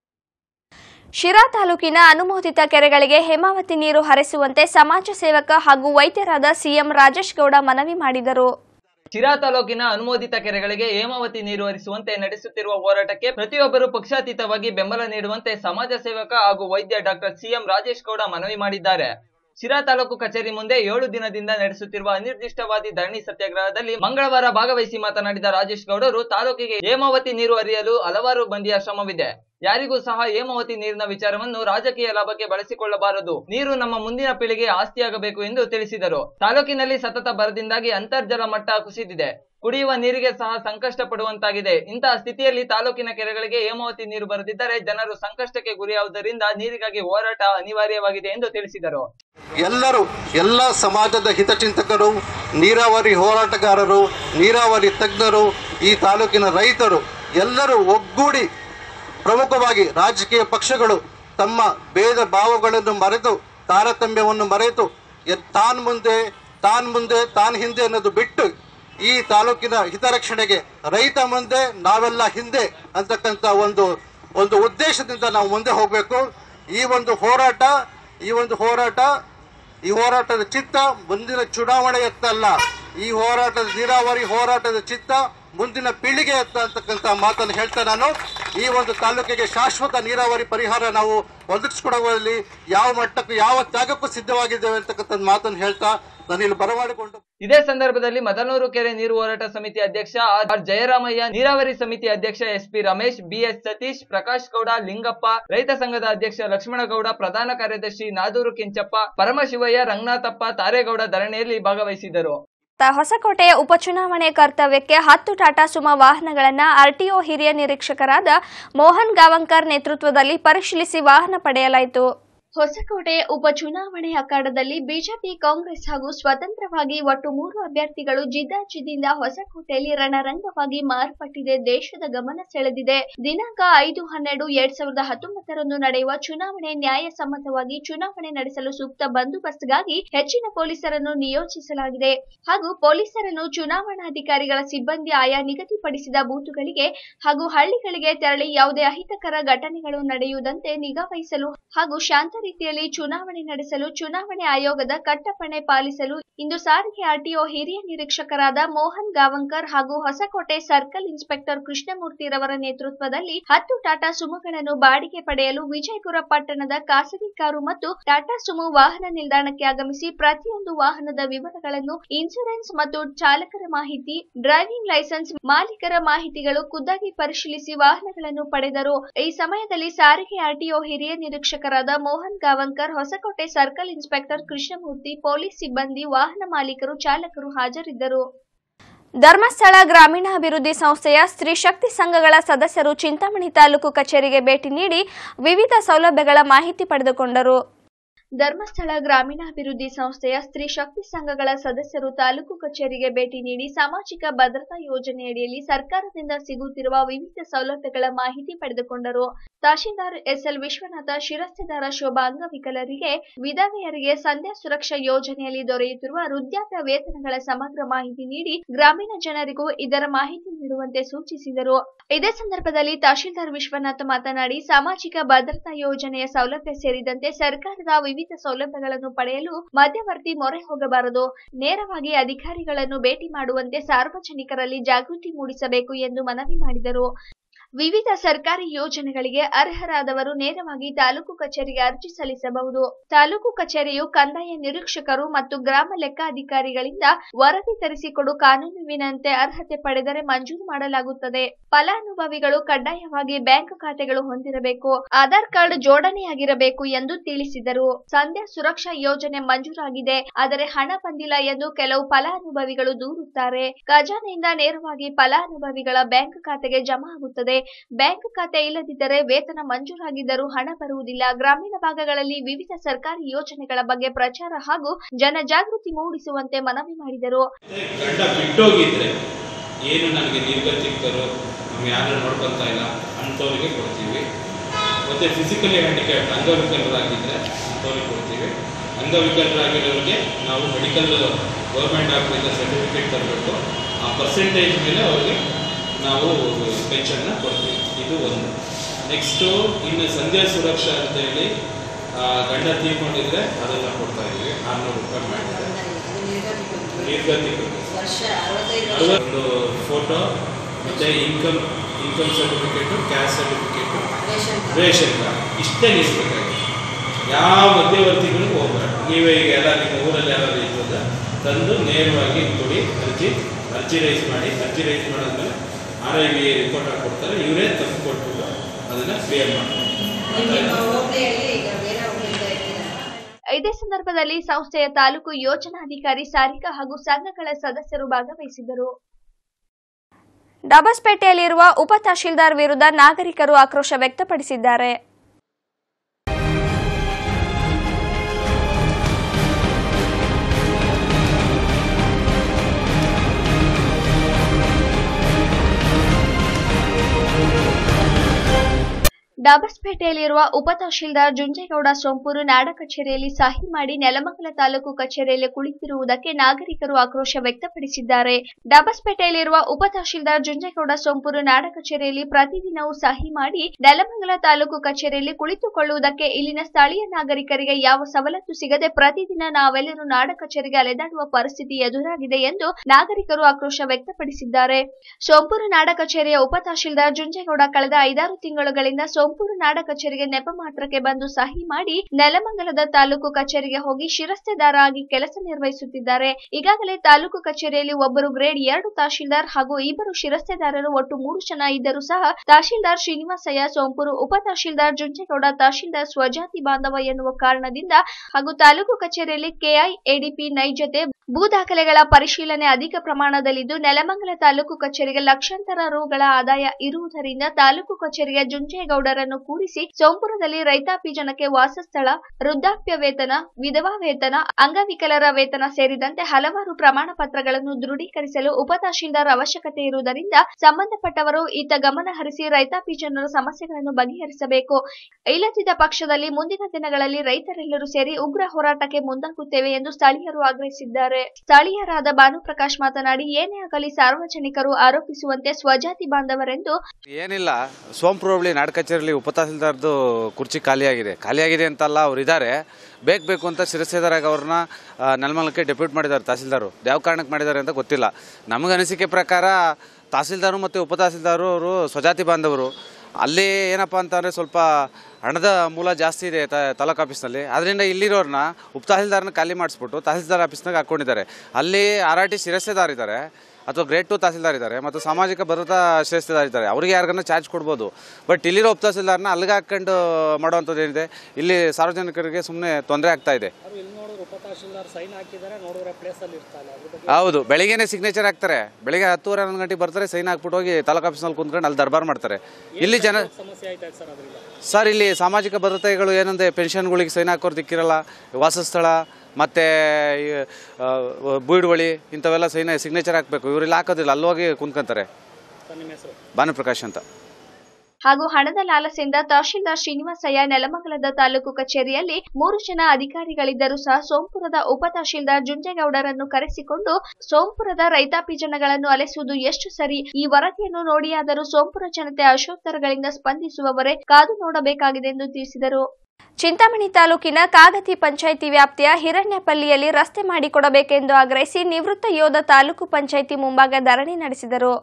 ಶಿರಾ ತಾಲೂಕಿನ ಅನುಮೋದಿತ ಕೆರೆಗಳಿಗೆ ಹೇಮಾವತಿ ನೀರು ಹರಿಸುವಂತೆ ಸಮಾಜ ಸೇವಕ ಹಾಗೂ ವೈದ್ಯರಾದ ಸಿಎಂ ರಾಜೇಶ್ ಗೌಡ ಮನವಿ ಮಾಡಿದರು ಶಿರಾ ತಾಲೂಕಿನ ಅನುಮೋದಿತ ಕೆರೆಗಳಿಗೆ ಹೇಮಾವತಿ ನೀರು ಹರಿಸುವಂತೆ ನಡೆಸುತ್ತಿರುವ ಹೋರಾಟಕ್ಕೆ ಪ್ರತಿಯೊಬ್ಬರು ಪಕ್ಷಾತೀತವಾಗಿ ಬೆಂಬಲ ನೀಡುವಂತೆ ಸಮಾಜ ಸೇವಕ ಹಾಗೂ ವೈದ್ಯ ಡಾಕ್ಟರ್ ಸಿಎಂ ರಾಜೇಶ್ ಗೌಡ ಮನವಿ ಮಾಡಿದ್ದಾರೆ ಶಿರಾ ತಾಲೂಕು ಕಚೇರಿ ಮುಂದೆ ಏಳು ದಿನದಿಂದ ನಡೆಸುತ್ತಿರುವ ಅನಿರ್ದಿಷ್ಟವಾದಿ ಧರಣಿ ಸತ್ಯಾಗ್ರಹದಲ್ಲಿ ಮಂಗಳವಾರ ಭಾಗವಹಿಸಿ ಮಾತನಾಡಿದ ರಾಜೇಶ್ ಗೌಡರು ತಾಲೂಕಿಗೆ ಹೇಮಾವತಿ ನೀರು ಹರಿಯಲು ಹಲವಾರು ಮಂದಿಯ ಶ್ರಮವಿದೆ ಯಾರಿಗೂ ಸಹ ಹೇಮಾವತಿ ನೀರಿನ ವಿಚಾರವನ್ನು ರಾಜಕೀಯ ಲಾಭಕ್ಕೆ ಬಳಸಿಕೊಳ್ಳಬಾರದು ನೀರು ನಮ್ಮ ಮುಂದಿನ ಪೀಳಿಗೆ ಆಸ್ತಿಯಾಗಬೇಕು ಎಂದು ತಿಳಿಸಿದರು ತಾಲೂಕಿನಲ್ಲಿ ಸತತ ಬರದಿಂದಾಗಿ ಅಂತರ್ಜಲ ಮಟ್ಟ ಕುಸಿದಿದೆ ಕುಡಿಯುವ ನೀರಿಗೆ ಸಹ ಸಂಕಷ್ಟ ಪಡುವಂತಾಗಿದೆ ಇಂತಹ ಸ್ಥಿತಿಯಲ್ಲಿ ತಾಲೂಕಿನ ಕೆರೆಗಳಿಗೆ ಹೇಮಾವತಿ ನೀರು ಬರದಿದ್ದರೆ ಜನರು ಸಂಕಷ್ಟಕ್ಕೆ ಗುರಿಯಾಗುವುದರಿಂದ ನೀರಿಗಾಗಿ ಹೋರಾಟ ಅನಿವಾರ್ಯವಾಗಿದೆ ಎಂದು ತಿಳಿಸಿದರು ಎಲ್ಲರೂ ಎಲ್ಲ ಸಮಾಜದ ಹಿತಚಿಂತಕರು ನೀರಾವರಿ ಹೋರಾಟಗಾರರು ನೀರಾವರಿ ತಜ್ಞರು ಈ ತಾಲೂಕಿನ ರೈತರು ಎಲ್ಲರೂ ಒಗ್ಗೂಡಿ ಪ್ರಮುಖವಾಗಿ ರಾಜಕೀಯ ಪಕ್ಷಗಳು ತಮ್ಮ ಭೇದ ಭಾವಗಳನ್ನು ಮರೆತು ತಾರತಮ್ಯವನ್ನು ಮರೆತು ಎ- ತಾನ್ ಮುಂದೆ ತಾನ್ ಮುಂದೆ ತಾನ್ ಹಿಂದೆ ಅನ್ನೋದು ಬಿಟ್ಟು ಈ ತಾಲೂಕಿನ ಹಿತರಕ್ಷಣೆಗೆ ರೈತ ಮುಂದೆ ನಾವೆಲ್ಲ ಹಿಂದೆ ಅಂತಕ್ಕಂಥ ಒಂದು ಒಂದು ಉದ್ದೇಶದಿಂದ ನಾವು ಮುಂದೆ ಹೋಗಬೇಕು ಈ ಒಂದು ಹೋರಾಟ ಈ ಒಂದು ಹೋರಾಟ ಈ ಹೋರಾಟದ ಚಿತ್ತ ಮುಂದಿನ ಚುನಾವಣೆಯತ್ತ ಅಲ್ಲ ಈ ಹೋರಾಟದ ನೀರಾವರಿ ಹೋರಾಟದ ಚಿತ್ತ ಮುಂದಿನ ಪೀಳಿಗೆಯತ್ತ ಅಂತಕ್ಕಂಥ ಮಾತನ್ನು ಹೇಳ್ತಾ ನಾನು ಈ ಒಂದು ತಾಲೂಕಿಗೆ ಶಾಶ್ವತ ನೀರಾವರಿ ಪರಿಹಾರ ನಾವು ಒದಗಿಸ್ಕೊಡುವಲ್ಲಿ ಯಾವ ಮಟ್ಟಕ್ಕೂ ಯಾವ ತ್ಯಾಗಕ್ಕೂ ಸಿದ್ಧವಾಗಿದ್ದೇವೆ ಅಂತಕ್ಕಂಥ ಮಾತನ್ನು ಹೇಳ್ತಾ ನಾನು ಇಲ್ಲಿ ಬರಮಾಡಿಕೊಂಡು ಇದೇ ಸಂದರ್ಭದಲ್ಲಿ ಮದನೂರು ಕೆರೆ ನೀರು ಹೋರಾಟ ಸಮಿತಿ ಅಧ್ಯಕ್ಷ ಆರ್ ಜಯರಾಮಯ್ಯ ನೀರಾವರಿ ಸಮಿತಿ ಅಧ್ಯಕ್ಷ S P Ramesh BS Satish Prakash Gowda Lingappa ರೈತ ಸಂಘದ ಅಧ್ಯಕ್ಷ ಲಕ್ಷ್ಮಣಗೌಡ ಪ್ರಧಾನ ಕಾರ್ಯದರ್ಶಿ ನಾದೂರು ಕೆಂಚಪ್ಪ ಪರಮಶಿವಯ್ಯ ರಂಗನಾಥಪ್ಪ ತಾರೇಗೌಡ ಧರಣಿಯಲ್ಲಿ ಭಾಗವಹಿಸಿದರು ತ- ಹೊಸಕೋಟೆಯ ಉಪಚುನಾವಣೆ ಕರ್ತವ್ಯಕ್ಕೆ ಹತ್ತು ಟಾಟಾ ಸುಮ ವಾಹನಗಳನ್ನು ಆರ್ಟಿಒ ಹಿರಿಯ ನಿರೀಕ್ಷಕರಾದ ಮೋಹನ್ ಗಾವಂಕರ್ ನೇತೃತ್ವದಲ್ಲಿ ಪರಿಶೀಲಿಸಿ ವಾಹನ ಪಡೆಯಲಾಯಿತು ಹೊಸಕೋಟೆ ಉಪಚುನಾವಣೆ ಅಖಾಡದಲ್ಲಿ ಬಿಜೆಪಿ ಕಾಂಗ್ರೆಸ್ ಹಾಗೂ ಸ್ವತಂತ್ರವಾಗಿ ಒಟ್ಟು ಮೂರು ಅಭ್ಯರ್ಥಿಗಳು ಜಿದ್ದಾಜಿದ್ದಿಂದ ಹೊಸಕೋಟೆಯಲ್ಲಿ ರಣರಂಗವಾಗಿ ಮಾರ್ಪಟ್ಟಿದೆ ದೇಶದ ಗಮನ ಸೆಳೆದಿದೆ ದಿನಾಂಕ ಐದು ಹನ್ನೆರಡು ಎರಡ್ ಸಾವಿರದ ಹತ್ತೊಂಬತ್ತರಂದು ನಡೆಯುವ ಚುನಾವಣೆ ನ್ಯಾಯಸಮ್ಮತವಾಗಿ ಚುನಾವಣೆ ನಡೆಸಲು ಸೂಕ್ತ ಬಂದೋಬಸ್ತ್ಗಾಗಿ ಹೆಚ್ಚಿನ ಪೊಲೀಸರನ್ನು ನಿಯೋಜಿಸಲಾಗಿದೆ ಹಾಗೂ ಪೊಲೀಸರನ್ನು ಚುನಾವಣಾಧಿಕಾರಿಗಳ ಸಿಬ್ಬಂದಿ ಆಯಾ ನಿಗದಿಪಡಿಸಿದ ಬೂತುಗಳಿಗೆ ಹಾಗೂ ಹಳ್ಳಿಗಳಿಗೆ ತೆರಳಿ ಯಾವುದೇ ಅಹಿತಕರ ಘಟನೆಗಳು ನಡೆಯುವುದಂತೆ ನಿಗಾ ವಹಿಸಲು ಹಾಗೂ ಶಾಂತ ರೀತಿಯಲ್ಲಿ ಚುನಾವಣೆ ನಡೆಸಲು ಚುನಾವಣೆ ಆಯೋಗದ ಕಟ್ಟಪ್ಪಣೆ ಪಾಲಿಸಲು ಇಂದು ಸಾರಿಗೆ ಆರ್ಟಿಒ ಹಿರಿಯ ನಿರೀಕ್ಷಕರಾದ ಮೋಹನ್ ಗಾವಂಕರ್ ಹಾಗೂ ಹೊಸಕೋಟೆ ಸರ್ಕಲ್ ಇನ್ಸ್ಪೆಕ್ಟರ್ ಕೃಷ್ಣಮೂರ್ತಿರವರ ನೇತೃತ್ವದಲ್ಲಿ ಹತ್ತು ಟಾಟಾ ಸುಮುಗಳನ್ನು ಬಾಡಿಗೆ ಪಡೆಯಲು ವಿಜಯಪುರ ಪಟ್ಟಣದ ಖಾಸಗಿ ಕಾರು ಮತ್ತು ಟಾಟಾ ಸುಮು ವಾಹನ ನಿಲ್ದಾಣಕ್ಕೆ ಆಗಮಿಸಿ ಪ್ರತಿಯೊಂದು ವಾಹನದ ವಿವರಗಳನ್ನು ಇನ್ಸೂರೆನ್ಸ್ ಮತ್ತು ಚಾಲಕರ ಮಾಹಿತಿ ಡ್ರೈವಿಂಗ್ ಲೈಸೆನ್ಸ್ ಮಾಲೀಕರ ಮಾಹಿತಿಗಳು ಖುದ್ದಾಗಿ ಪರಿಶೀಲಿಸಿ ವಾಹನಗಳನ್ನು ಪಡೆದರು ಈ ಸಮಯದಲ್ಲಿ ಸಾರಿಗೆ ಆರ್ಟಿಒ ಹಿರಿಯ ನಿರೀಕ್ಷಕರಾದ Mohan Gavankar Hosakote circle inspector Krishnamurthy police ಸಿಬ್ಬಂದಿ ವಾಹನ ಮಾಲೀಕರು ಚಾಲಕರು ಹಾಜರಿದ್ದರು ಧರ್ಮಸ್ಥಳ ಗ್ರಾಮೀಣಾಭಿವೃದ್ಧಿ ಸಂಸ್ಥೆಯ ಸ್ತ್ರೀ ಶಕ್ತಿ ಸಂಘಗಳ ಸದಸ್ಯರು ಚಿಂತಾಮಣಿ ತಾಲೂಕು ಕಚೇರಿಗೆ ಭೇಟಿ ನೀಡಿ ವಿವಿಧ ಸೌಲಭ್ಯಗಳ ಮಾಹಿತಿ ಪಡೆದುಕೊಂಡರು ಧರ್ಮಸ್ಥಳ ಗ್ರಾಮೀಣಾಭಿವೃದ್ಧಿ ಸಂಸ್ಥೆಯ ಸ್ತ್ರೀ ಶಕ್ತಿ ಸಂಘಗಳ ಸದಸ್ಯರು ತಾಲೂಕು ಕಚೇರಿಗೆ ಭೇಟಿ ನೀಡಿ ಸಾಮಾಜಿಕ ಭದ್ರತಾ ಯೋಜನೆಯಡಿಯಲ್ಲಿ ಸರ್ಕಾರದಿಂದ ಸಿಗುತ್ತಿರುವ ವಿವಿಧ ಸೌಲಭ್ಯಗಳ ಮಾಹಿತಿ ಪಡೆದುಕೊಂಡರು ತಹಶೀಲ್ದಾರ್ ಎಸ್ಎಲ್ ವಿಶ್ವನಾಥ ಶಿರಸ್ತೆದಾರ ಶೋಭಾ ಅಂಗವಿಕಲರಿಗೆ ವಿಧವೆಯರಿಗೆ ಸಂಧ್ಯಾ ಸುರಕ್ಷಾ ಯೋಜನೆಯಲ್ಲಿ ದೊರೆಯುತ್ತಿರುವ ವೃದ್ಧಾಪ್ಯ ವೇತನಗಳ ಸಮಗ್ರ ಮಾಹಿತಿ ನೀಡಿ ಗ್ರಾಮೀಣ ಜನರಿಗೂ ಇದರ ಮಾಹಿತಿ ನೀಡುವಂತೆ ಸೂಚಿಸಿದರು ಇದೇ ಸಂದರ್ಭದಲ್ಲಿ ತಹಶೀಲ್ದಾರ್ ವಿಶ್ವನಾಥ್ ಮಾತನಾಡಿ ಸಾಮಾಜಿಕ ಭದ್ರತಾ ಯೋಜನೆಯ ಸೌಲಭ್ಯ ಸೇರಿದಂತೆ ಸರ್ಕಾರದ ವಿವಿಧ ಸೌಲಭ್ಯಗಳನ್ನು ಪಡೆಯಲು ಮಧ್ಯವರ್ತಿ ಮೊರೆ ಹೋಗಬಾರದು ನೇರವಾಗಿ ಅಧಿಕಾರಿಗಳನ್ನು ಭೇಟಿ ಮಾಡುವಂತೆ ಸಾರ್ವಜನಿಕರಲ್ಲಿ ಜಾಗೃತಿ ಮೂಡಿಸಬೇಕು ಎಂದು ಮನವಿ ಮಾಡಿದರು ವಿವಿಧ ಸರ್ಕಾರಿ ಯೋಜನೆಗಳಿಗೆ ಅರ್ಹರಾದವರು ನೇರವಾಗಿ ತಾಲೂಕು ಕಚೇರಿಗೆ ಅರ್ಜಿ ಸಲ್ಲಿಸಬಹುದು ತಾಲೂಕು ಕಚೇರಿಯು ಕಂದಾಯ ನಿರೀಕ್ಷಕರು ಮತ್ತು ಗ್ರಾಮ ಲೆಕ್ಕಾಧಿಕಾರಿಗಳಿಂದ ವರದಿ ತರಿಸಿಕೊಡು ಕಾನೂನಿನಂತೆ ಅರ್ಹತೆ ಪಡೆದರೆ ಮಂಜೂರು ಮಾಡಲಾಗುತ್ತದೆ ಫಲಾನುಭವಿಗಳು ಕಡ್ಡಾಯವಾಗಿ ಬ್ಯಾಂಕ್ ಖಾತೆಗಳು ಹೊಂದಿರಬೇಕು ಆಧಾರ್ ಕಾರ್ಡ್ ಜೋಡಣೆಯಾಗಿರಬೇಕು ಎಂದು ತಿಳಿಸಿದರು ಸಂಧ್ಯಾ ಸುರಕ್ಷಾ ಯೋಜನೆ ಮಂಜೂರಾಗಿದೆ ಆದರೆ ಹಣ ಬಂದಿಲ್ಲ ಎಂದು ಕೆಲವು ಫಲಾನುಭವಿಗಳು ದೂರುತ್ತಾರೆ ಖಜಾನೆಯಿಂದ ನೇರವಾಗಿ ಫಲಾನುಭವಿಗಳ ಬ್ಯಾಂಕ್ ಖಾತೆಗೆ ಜಮಾ ಆಗುತ್ತದೆ ಬ್ಯಾಂಕ್ ಖಾತೆ ಇಲ್ಲದಿದ್ದರೆ ವೇತನ ಮಂಜೂರಾಗಿದ್ದರೂ ಹಣ ಬರುವುದಿಲ್ಲ ಗ್ರಾಮೀಣ ಭಾಗಗಳಲ್ಲಿ ವಿವಿಧ ಸರ್ಕಾರಿ ಯೋಜನೆಗಳ ಬಗ್ಗೆ ಪ್ರಚಾರ ಹಾಗೂ ಜನಜಾಗೃತಿ ಮೂಡಿಸುವಂತೆ ಮನವಿ ಮಾಡಿದರು ಗಂಡ ಬಿಟ್ಟೋಗಿದ್ರೆ ಏನು ನನಗೆ ನಿರ್ಗತಿಕರು ನಾವು ಯಾರು ನೋಡ್ಕೊತಾ ಇಲ್ಲ ಅಂಥವ್ರಿಗೆ ಕೊಡ್ತೀವಿ ಮತ್ತು ಫಿಸಿಕಲಿ ಹ್ಯಾಂಡಿಕ್ಯಾಪ್ಟ್ ಅಂಗವಿಕಲರಾಗಿದ್ದರೆ ಅಂಥವ್ರಿಗೆ ಕೊಡ್ತೀವಿ ಅಂಗವಿಕಲರಾಗಿರೋರಿಗೆ ನಾವು ಮೆಡಿಕಲ್ ಗೌರ್ಮೆಂಟ್ ಡಾಕ್ಟ್ರಿಂದ ಸರ್ಟಿಫಿಕೇಟ್ ತರಬೇಕು ಆ ಪರ್ಸೆಂಟೇಜ್ ಮೇಲೆ ಅವ್ರಿಗೆ ನಾವು ಪೆನ್ಷನ್ನ ಕೊಡ್ತೀವಿ ಇದು ಒಂದು ನೆಕ್ಸ್ಟು ಇನ್ನು ಸಂಧ್ಯಾ ಸುರಕ್ಷಾ ಅಂತ ಹೇಳಿ ಆ, ಗಂಡ ತೀರ್ಕೊಂಡಿದ್ರೆ ಅದನ್ನು ಕೊಡ್ತಾ ಇದ್ದೀವಿ ಆರುನೂರು ರೂಪಾಯಿ ಮಾಡಿದ್ರೆ ನಿರ್ಗತಿಕರು ಅರವತ್ತು ಫೋಟೋ ಮತ್ತು income income certificate caste certificate ration card ಇಷ್ಟೇ ನಿಲ್ಲಿಸ್ಬೇಕಾಗಿದೆ ಯಾವ ಮಧ್ಯವರ್ತಿಗಳು ಹೋಗ್ಬೇಡ ನೀವೇ ಈಗ ಎಲ್ಲ ನಿಮ್ಮ ಊರಲ್ಲಿ ಯಾರಾದ್ರು ಇರ್ತದ ತಂದು ನೇರವಾಗಿ ಕೊಡಿ ಅರ್ಜಿ ಅರ್ಜಿ ರೈಸ್ ಮಾಡಿ ಅರ್ಜಿ ರೈಸ್ ಮಾಡಾದ್ಮೇಲೆ ಆರ್ ಐ ಬಿ ರಿಪೋರ್ಟ್ ಹಾಕಿ ಕೊಡ್ತಾರೆ ಇವರೇ ತಂದು ಕೊಟ್ಬಿಟ್ಟು ಅದನ್ನು ಕ್ಲಿಯರ್ ಮಾಡ್ತಾರೆ ಇದೇ ಸಂದರ್ಭದಲ್ಲಿ ಸಂಸ್ಥೆಯ ತಾಲೂಕು ಯೋಜನಾಧಿಕಾರಿ ಸಾರಿಕಾ ಹಾಗೂ ಸಂಘಗಳ ಸದಸ್ಯರು ಭಾಗವಹಿಸಿದ್ದರು ಡಬಸ್ಪೇಟೆಯಲ್ಲಿರುವ ಉಪ ತಹಶೀಲ್ದಾರ್ ವಿರುದ್ಧ ನಾಗರಿಕರು ಆಕ್ರೋಶ ವ್ಯಕ್ತಪಡಿಸಿದ್ದಾರೆ ಡಾಬಸ್ಪೇಟೆಯಲ್ಲಿರುವ ಉಪ ತಹಶೀಲ್ದಾರ್ ಜುಂಜೇಗೌಡ ಸೋಂಪೂರು ನಾಡ ಕಚೇರಿಯಲ್ಲಿ ಸಹಿ ಮಾಡಿ ನೆಲಮಂಗಲ ತಾಲೂಕು ಕಚೇರಿಯಲ್ಲಿ ಕುಳಿತಿರುವುದಕ್ಕೆ ನಾಗರಿಕರು ಆಕ್ರೋಶ ವ್ಯಕ್ತಪಡಿಸಿದ್ದಾರೆ ಡಾಬಸ್ಪೇಟೆಯಲ್ಲಿರುವ ಉಪ ತಹಶೀಲ್ದಾರ್ ಜುಂಜೇಗೌಡ ಸೋಂಪೂರು ನಾಡ ಕಚೇರಿಯಲ್ಲಿ ಪ್ರತಿದಿನವೂ ಸಹಿ ಮಾಡಿ ನೆಲಮಂಗಲ ತಾಲೂಕು ಕಚೇರಿಯಲ್ಲಿ ಕುಳಿತುಕೊಳ್ಳುವುದಕ್ಕೆ ಇಲ್ಲಿನ ಸ್ಥಳೀಯ ನಾಗರಿಕರಿಗೆ ಯಾವ ಸವಲತ್ತು ಸಿಗದೆ ಪ್ರತಿದಿನ ನಾವೆಲ್ಲರೂ ನಾಡ ಕಚೇರಿಗೆ ಅಲೆದಾಡುವ ಪರಿಸ್ಥಿತಿ ಎದುರಾಗಿದೆ ಎಂದು ನಾಗರಿಕರು ಆಕ್ರೋಶ ವ್ಯಕ್ತಪಡಿಸಿದ್ದಾರೆ ಸೋಂಪೂರು ನಾಡ ಕಚೇರಿಯ ಉಪ ತಹಶೀಲ್ದಾರ್ ಜುಂಜೇಗೌಡ ಕಳೆದ ಐದಾರು ತಿಂಗಳುಗಳಿಂದ ಸೋಂಪೂರು ನಾಡ ಕಚೇರಿಗೆ ನೆಪ ಮಾತ್ರಕ್ಕೆ ಬಂದು ಸಹಿ ಮಾಡಿ ನೆಲಮಂಗಲದ ತಾಲೂಕು ಕಚೇರಿಗೆ ಹೋಗಿ ಶಿರಸ್ತೆದಾರ ಆಗಿ ಕೆಲಸ ನಿರ್ವಹಿಸುತ್ತಿದ್ದಾರೆ ಈಗಾಗಲೇ ತಾಲೂಕು ಕಚೇರಿಯಲ್ಲಿ ಒಬ್ಬರು ಗ್ರೇಡ್ ಎರಡು ತಹಶೀಲ್ದಾರ್ ಹಾಗೂ ಇಬ್ಬರು ಶಿರಸ್ತೆದಾರರು ಒಟ್ಟು ಮೂರು ಜನ ಇದ್ದರೂ ಸಹ ತಹಶೀಲ್ದಾರ್ ಶ್ರೀನಿವಾಸಯ್ಯ ಸೋಂಪೂರು ಉಪ ತಹಶೀಲ್ದಾರ್ ಜುಂಜೇಗೌಡ ತಹಶೀಲ್ದಾರ್ ಸ್ವಜಾತಿ ಬಾಂಧವ ಎನ್ನುವ ಕಾರಣದಿಂದ ಹಾಗೂ ತಾಲೂಕು ಕಚೇರಿಯಲ್ಲಿ ಕೆಐ ಎಡಿಪಿ ನೈಜತೆ ಭೂ ದಾಖಲೆಗಳ ಪರಿಶೀಲನೆ ಅಧಿಕ ಪ್ರಮಾಣದಲ್ಲಿದ್ದು ನೆಲಮಂಗಲ ತಾಲೂಕು ಕಚೇರಿಗೆ ಲಕ್ಷಾಂತರ ರುಗಳ ಆದಾಯ ಇರುವುದರಿಂದ ತಾಲೂಕು ಕಚೇರಿಗೆ ಜುಂಜೇಗೌಡರ ಅಧಿಕಾರಿಗಳನ್ನು ಕೂರಿಸಿ ಸೋಂಪುರದಲ್ಲಿ ರೈತಾಪಿ ಜನಕ್ಕೆ ವಾಸಸ್ಥಳ ವೃದ್ಧಾಪ್ಯ ವೇತನ ವಿಧವಾ ವೇತನ ಅಂಗವಿಕಲರ ವೇತನ ಸೇರಿದಂತೆ ಹಲವಾರು ಪ್ರಮಾಣ ಪತ್ರಗಳನ್ನು ದೃಢೀಕರಿಸಲು ಉಪತಹಶೀಲ್ದಾರ್ ಅವಶ್ಯಕತೆ ಇರುವುದರಿಂದ ಸಂಬಂಧಪಟ್ಟವರು ಈತ ಗಮನ ಹರಿಸಿ ರೈತಾಪಿ ಜನರ ಸಮಸ್ಯೆಗಳನ್ನು ಬಗೆಹರಿಸಬೇಕು ಇಲ್ಲದಿದ್ದ ಪಕ್ಷದಲ್ಲಿ ಮುಂದಿನ ದಿನಗಳಲ್ಲಿ ರೈತರೆಲ್ಲರೂ ಸೇರಿ ಉಗ್ರ ಹೋರಾಟಕ್ಕೆ ಮುಂದಾಗುತ್ತೇವೆ ಎಂದು ಸ್ಥಳೀಯರು ಆಗ್ರಹಿಸಿದ್ದಾರೆ ಸ್ಥಳೀಯರಾದ ಭಾನುಪ್ರಕಾಶ್ ಮಾತನಾಡಿ ಏನೇ ಆಗಲಿ ಸಾರ್ವಜನಿಕರು ಆರೋಪಿಸುವಂತೆ ಸ್ವಜಾತಿ ಬಾಂಧವರೆಂದು ಏನಿಲ್ಲ ಸೋಂಪುರ ಹೋಬಳಿ ನಾಡ ಕಚೇರಿಯಲ್ಲಿ ಉಪತಹಸೀಲ್ದಾರ್ದು ಕುರ್ಚಿ ಖಾಲಿಯಾಗಿದೆ ಖಾಲಿಯಾಗಿದೆ ಅಂತಲ್ಲ ಅವ್ರು ಇದ್ದಾರೆ ಬೇಕು ಬೇಕು ಅಂತ ಶಿರಸೇದಾರಾಗ ಅವ್ರನ್ನ ನೆಲಮಲಕ್ಕೆ ಡೆಪ್ಯೂಟ್ ಮಾಡಿದ್ದಾರೆ ತಹಸೀಲ್ದಾರು ಯಾವ ಕಾರಣಕ್ಕೆ ಮಾಡಿದ್ದಾರೆ ಅಂತ ಗೊತ್ತಿಲ್ಲ ನಮಗೆ ಅನಿಸಿಕೆ ಪ್ರಕಾರ ತಹಸೀಲ್ದಾರು ಮತ್ತು ಉಪತಹಸೀಲ್ದಾರು ಅವರು ಸ್ವಜಾತಿ ಬಾಂಧವರು ಅಲ್ಲಿ ಏನಪ್ಪ ಅಂತಂದರೆ ಸ್ವಲ್ಪ ಹಣದ ಮೂಲ ಜಾಸ್ತಿ ಇದೆ ತ ತಾಲೂಕು ಆಫೀಸ್ನಲ್ಲಿ ಅದರಿಂದ ಇಲ್ಲಿರೋರನ್ನ ಉಪತಹಸೀಲ್ದಾರ್ನ ಖಾಲಿ ಮಾಡಿಸ್ಬಿಟ್ಟು ತಹಸೀಲ್ದಾರ್ ಆಫೀಸ್ನಾಗ ಹಾಕ್ಕೊಂಡಿದ್ದಾರೆ ಅಲ್ಲಿ ಆರ್ ಆರ್ ಟಿ ಶಿರಸ್ತೆದಾರ್ ಇದ್ದಾರೆ ಅಥವಾ ಗ್ರೇಡ್ ಟು ತಹಸೀಲ್ದಾರ್ ಇದ್ದಾರೆ ಮತ್ತು ಸಾಮಾಜಿಕ ಭದ್ರತಾ ಶಿರಸ್ತೆದಾರ್ ಇದ್ದಾರೆ ಅವ್ರಿಗೆ ಯಾರಿಗಾನ ಚಾರ್ಜ್ ಕೊಡ್ಬೋದು ಬಟ್ ಇಲ್ಲಿರೋ ಉಪತಹಸೀಲ್ದಾರ್ನ ಅಲ್ಲಿಗೆ ಹಾಕ್ಕೊಂಡು ಮಾಡೋವಂಥದ್ದು ಏನಿದೆ ಇಲ್ಲಿ ಸಾರ್ವಜನಿಕರಿಗೆ ಸುಮ್ಮನೆ ತೊಂದರೆ ಆಗ್ತಾ ಇದೆ ಉಪತಹಶೀಲ್ದಾರ್ ಸೈನ್ ಹಾಕಿದ್ದಾರೆ ನೋಡಿದ್ರೆ ಪ್ಲೇಸ್ ಅಲ್ಲಿ ಇರ್ತಾರೆ ಅದ್ರ ಬಗ್ಗೆ ಹೌದು ಬೆಳಿಗ್ಗೆನೆ ಸಿಗ್ನೇಚರ್ ಹಾಕ್ತಾರೆ ಬೆಳಿಗ್ಗೆ ಹತ್ತುವರೆ ಹನ್ನೊಂದು ಗಂಟೆಗೆ ಬರ್ತಾರೆ ಸೈನ್ ಹಾಕ್ಬಿಟ್ಟು ಹೋಗಿ ತಾಲೂಕು ಆಫೀಸ್ನಲ್ಲಿ ಕುಂತ್ಕೊಂಡು ಅಲ್ಲಿ ದರ್ಬಾರ್ ಮಾಡ್ತಾರೆ ಇಲ್ಲಿ ಜನ ಸಮಸ್ಯೆ ಆಯ್ತಾ ಸರ್ ಅದರಿಂದ ಸರ್ ಇಲ್ಲಿ ಸಾಮಾಜಿಕ ಭದ್ರತೆಗಳು ಏನಂದ್ರೆ ಪೆನ್ಷನ್ಗಳಿಗೆ ಸೈನ್ ಹಾಕೋರು ದಿಕ್ಕಿರಲ್ಲ ವಾಸಸ್ಥಳ ಮತ್ತು ಬೀಡ್ವಳಿ ಇಂಥವೆಲ್ಲ ಸೈನ್ ಸಿಗ್ನೇಚರ್ ಹಾಕಬೇಕು ಇವರೆಲ್ಲ ಹಾಕೋದಿಲ್ಲ ಅಲ್ಲಿ ಹೋಗಿ ಕುಂತ್ಕೊಂತಾರೆ ಸರ್ ನಿಮ್ಮ ಹೆಸರು ಭಾನುಪ್ರಕಾಶ್ ಅಂತ ಹಾಗೂ ಹಣದ ಲಾಲಸೆಯಿಂದ ತಹಶೀಲ್ದಾರ್ ಶ್ರೀನಿವಾಸಯ್ಯ ನೆಲಮಂಗಲದ ತಾಲೂಕು ಕಚೇರಿಯಲ್ಲಿ ಮೂರು ಜನ ಅಧಿಕಾರಿಗಳಿದ್ದರೂ ಸಹ ಸೋಂಪುರದ ಉಪ ತಹಶೀಲ್ದಾರ್ ಜುಂಜೇಗೌಡರನ್ನು ಕರೆಸಿಕೊಂಡು ಸೋಂಪುರದ ರೈತಾಪಿ ಜನಗಳನ್ನು ಅಲೆಸುವುದು ಎಷ್ಟು ಸರಿ ಈ ವರದಿಯನ್ನು ನೋಡಿಯಾದರೂ ಸೋಂಪುರ ಜನತೆ ಅಶೋತ್ತರಗಳಿಂದ ಸ್ಪಂದಿಸುವವರೇ ಕಾದು ನೋಡಬೇಕಾಗಿದೆ ಎಂದು ತಿಳಿಸಿದರು ಚಿಂತಾಮಣಿ ತಾಲೂಕಿನ ಕಾಗತಿ ಪಂಚಾಯಿತಿ ವ್ಯಾಪ್ತಿಯ ಹಿರಣ್ಯಪಲ್ಲಿಯಲ್ಲಿ ರಸ್ತೆ ಮಾಡಿಕೊಡಬೇಕೆಂದು ಆಗ್ರಹಿಸಿ ನಿವೃತ್ತ ಯೋಧ ತಾಲೂಕು ಪಂಚಾಯಿತಿ ಮುಂಭಾಗ ಧರಣಿ ನಡೆಸಿದರು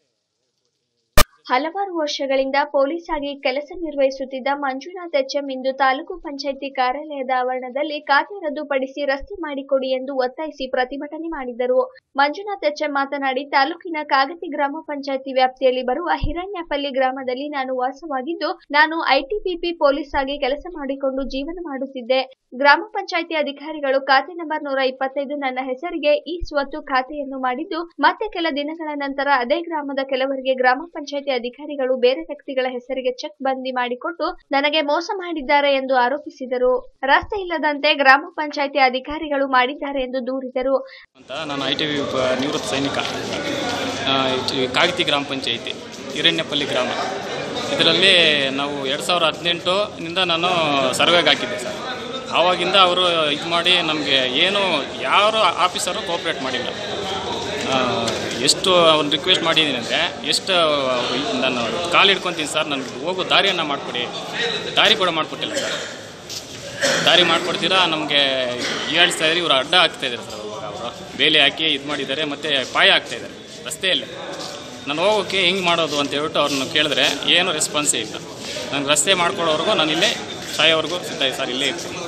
ಹಲವಾರು ವರ್ಷಗಳಿಂದ ಪೊಲೀಸ್ ಆಗಿ ಕೆಲಸ ನಿರ್ವಹಿಸುತ್ತಿದ್ದ ಮಂಜುನಾಥ್ ಎಚ್ಎಂ ಇಂದು ತಾಲೂಕು ಪಂಚಾಯಿತಿ ಕಾರ್ಯಾಲಯದ ಆವರಣದಲ್ಲಿ ಖಾತೆ ರದ್ದುಪಡಿಸಿ ರಸ್ತೆ ಮಾಡಿಕೊಡಿ ಎಂದು ಒತ್ತಾಯಿಸಿ ಪ್ರತಿಭಟನೆ ಮಾಡಿದರು ಮಂಜುನಾಥ್ ಎಚ್ಎಂ ಮಾತನಾಡಿ ತಾಲೂಕಿನ ಕಾಗತಿ ಗ್ರಾಮ ಪಂಚಾಯಿತಿ ವ್ಯಾಪ್ತಿಯಲ್ಲಿ ಬರುವ ಹಿರಣ್ಯಪಲ್ಲಿ ಗ್ರಾಮದಲ್ಲಿ ನಾನು ವಾಸವಾಗಿದ್ದು ನಾನು ಐಟಿಬಿಪಿ ಪೊಲೀಸ್ ಆಗಿ ಕೆಲಸ ಮಾಡಿಕೊಂಡು ಜೀವನ ಮಾಡುತ್ತಿದ್ದೆ ಗ್ರಾಮ ಪಂಚಾಯಿತಿ ಅಧಿಕಾರಿಗಳು ಖಾತೆ ನಂಬರ್ ನೂರ ಇಪ್ಪತ್ತೈದು ನನ್ನ ಹೆಸರಿಗೆ ಈ ಸ್ವತ್ತು ಖಾತೆಯನ್ನು ಮಾಡಿದ್ದು ಮತ್ತೆ ಕೆಲ ದಿನಗಳ ನಂತರ ಅದೇ ಗ್ರಾಮದ ಕೆಲವರಿಗೆ ಗ್ರಾಮ ಪಂಚಾಯಿತಿ ಅಧಿಕಾರಿಗಳು ಬೇರೆ ವ್ಯಕ್ತಿಗಳ ಹೆಸರಿಗೆ ಚೆಕ್ ಬಂದಿ ಮಾಡಿಕೊಟ್ಟು ನನಗೆ ಮೋಸ ಮಾಡಿದ್ದಾರೆ ಎಂದು ಆರೋಪಿಸಿದರು ರಸ್ತೆ ಇಲ್ಲದಂತೆ ಗ್ರಾಮ ಪಂಚಾಯಿತಿ ಅಧಿಕಾರಿಗಳು ಮಾಡಿದ್ದಾರೆ ಎಂದು ದೂರಿದರು ಅಂತ ನಾನು ಐ ಟಿ ವಿ ನಿವೃತ್ತ ಸೈನಿಕ ಆ, ಇದು ಕಾಗತಿ ಗ್ರಾಮ ಪಂಚಾಯಿತಿ ಹಿರಣ್ಯಪಲ್ಲಿ ಗ್ರಾಮ ಇದರಲ್ಲಿ ನಾವು ಎರಡು ಸಾವಿರದ ಹದಿನೆಂಟುನಿಂದ ನಾನು ಸರ್ವೆಗೆ ಹಾಕಿದ್ದೆ ಸರ್ ಆವಾಗಿಂದ ಅವರು ಇದು ಮಾಡಿ ನಮಗೆ ಏನು ಯಾರು ಆಫೀಸರು ಕೋಪ್ರೇಟ್ ಮಾಡಿಲ್ಲ ಆ, ಎಷ್ಟು ಅವ್ರನ್ನ ರಿಕ್ವೆಸ್ಟ್ ಮಾಡಿದ್ದೀನಿ ಅಂದರೆ ಎಷ್ಟು ಅವ್ರು ನಾನು ಕಾಲು ಹಿಡ್ಕೊತೀನಿ ಸರ್ ನನಗೆ ಹೋಗೋ ದಾರಿಯನ್ನು ಮಾಡಿಕೊಡಿ ದಾರಿ ಕೂಡ ಮಾಡಿಕೊಟ್ಟಿಲ್ಲ ಸರ್ ದಾರಿ ಮಾಡಿಕೊಡ್ತೀರಾ ನಮಗೆ ಹೀಯಾಳಿಸ್ತಾ ಇದ್ದಾರೆ ಇವರು ಅಡ್ಡ ಹಾಕ್ತಾ ಇದ್ದಾರೆ ಸರ್ ಇವಾಗ ಅವರು ಬೇಲಿ ಹಾಕಿ ಇದು ಮಾಡಿದ್ದಾರೆ ಮತ್ತು ಪಾಯ ಹಾಕ್ತಾ ಇದ್ದಾರೆ ರಸ್ತೆಯಲ್ಲಿ ನಾನು ಹೋಗೋಕ್ಕೆ ಹೆಂಗೆ ಮಾಡೋದು ಅಂತ ಹೇಳ್ಬಿಟ್ಟು ಅವ್ರನ್ನ ಕೇಳಿದ್ರೆ ಏನೂ ರೆಸ್ಪಾನ್ಸೇ ಇಲ್ಲ ನನಗೆ ರಸ್ತೆ ಮಾಡ್ಕೊಡೋವರೆಗೂ ನಾನು ಇಲ್ಲೇ ಸಾಯೋವರೆಗೂ ಸಿದ್ಧ ಸರ್ ಇಲ್ಲೇ ಇರ್ತೀನಿ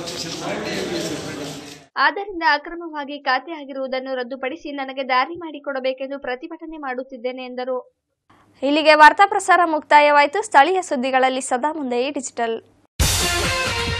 ಆದ್ದರಿಂದ ಅಕ್ರಮವಾಗಿ ಖಾತೆ ಆಗಿರುವುದನ್ನು ರದ್ದುಪಡಿಸಿ ನನಗೆ ದಾರಿ ಮಾಡಿಕೊಡಬೇಕೆಂದು ಪ್ರತಿಭಟನೆ ಮಾಡುತ್ತಿದ್ದೇನೆ ಎಂದರು ಇಲ್ಲಿಗೆ ವಾರ್ತಾ ಪ್ರಸಾರ ಮುಕ್ತಾಯವಾಯಿತು ಸ್ಥಳೀಯ ಸುದ್ದಿಗಳಲ್ಲಿ ಸದಾ ಮುಂದೆ ಈ ಡಿಜಿಟಲ್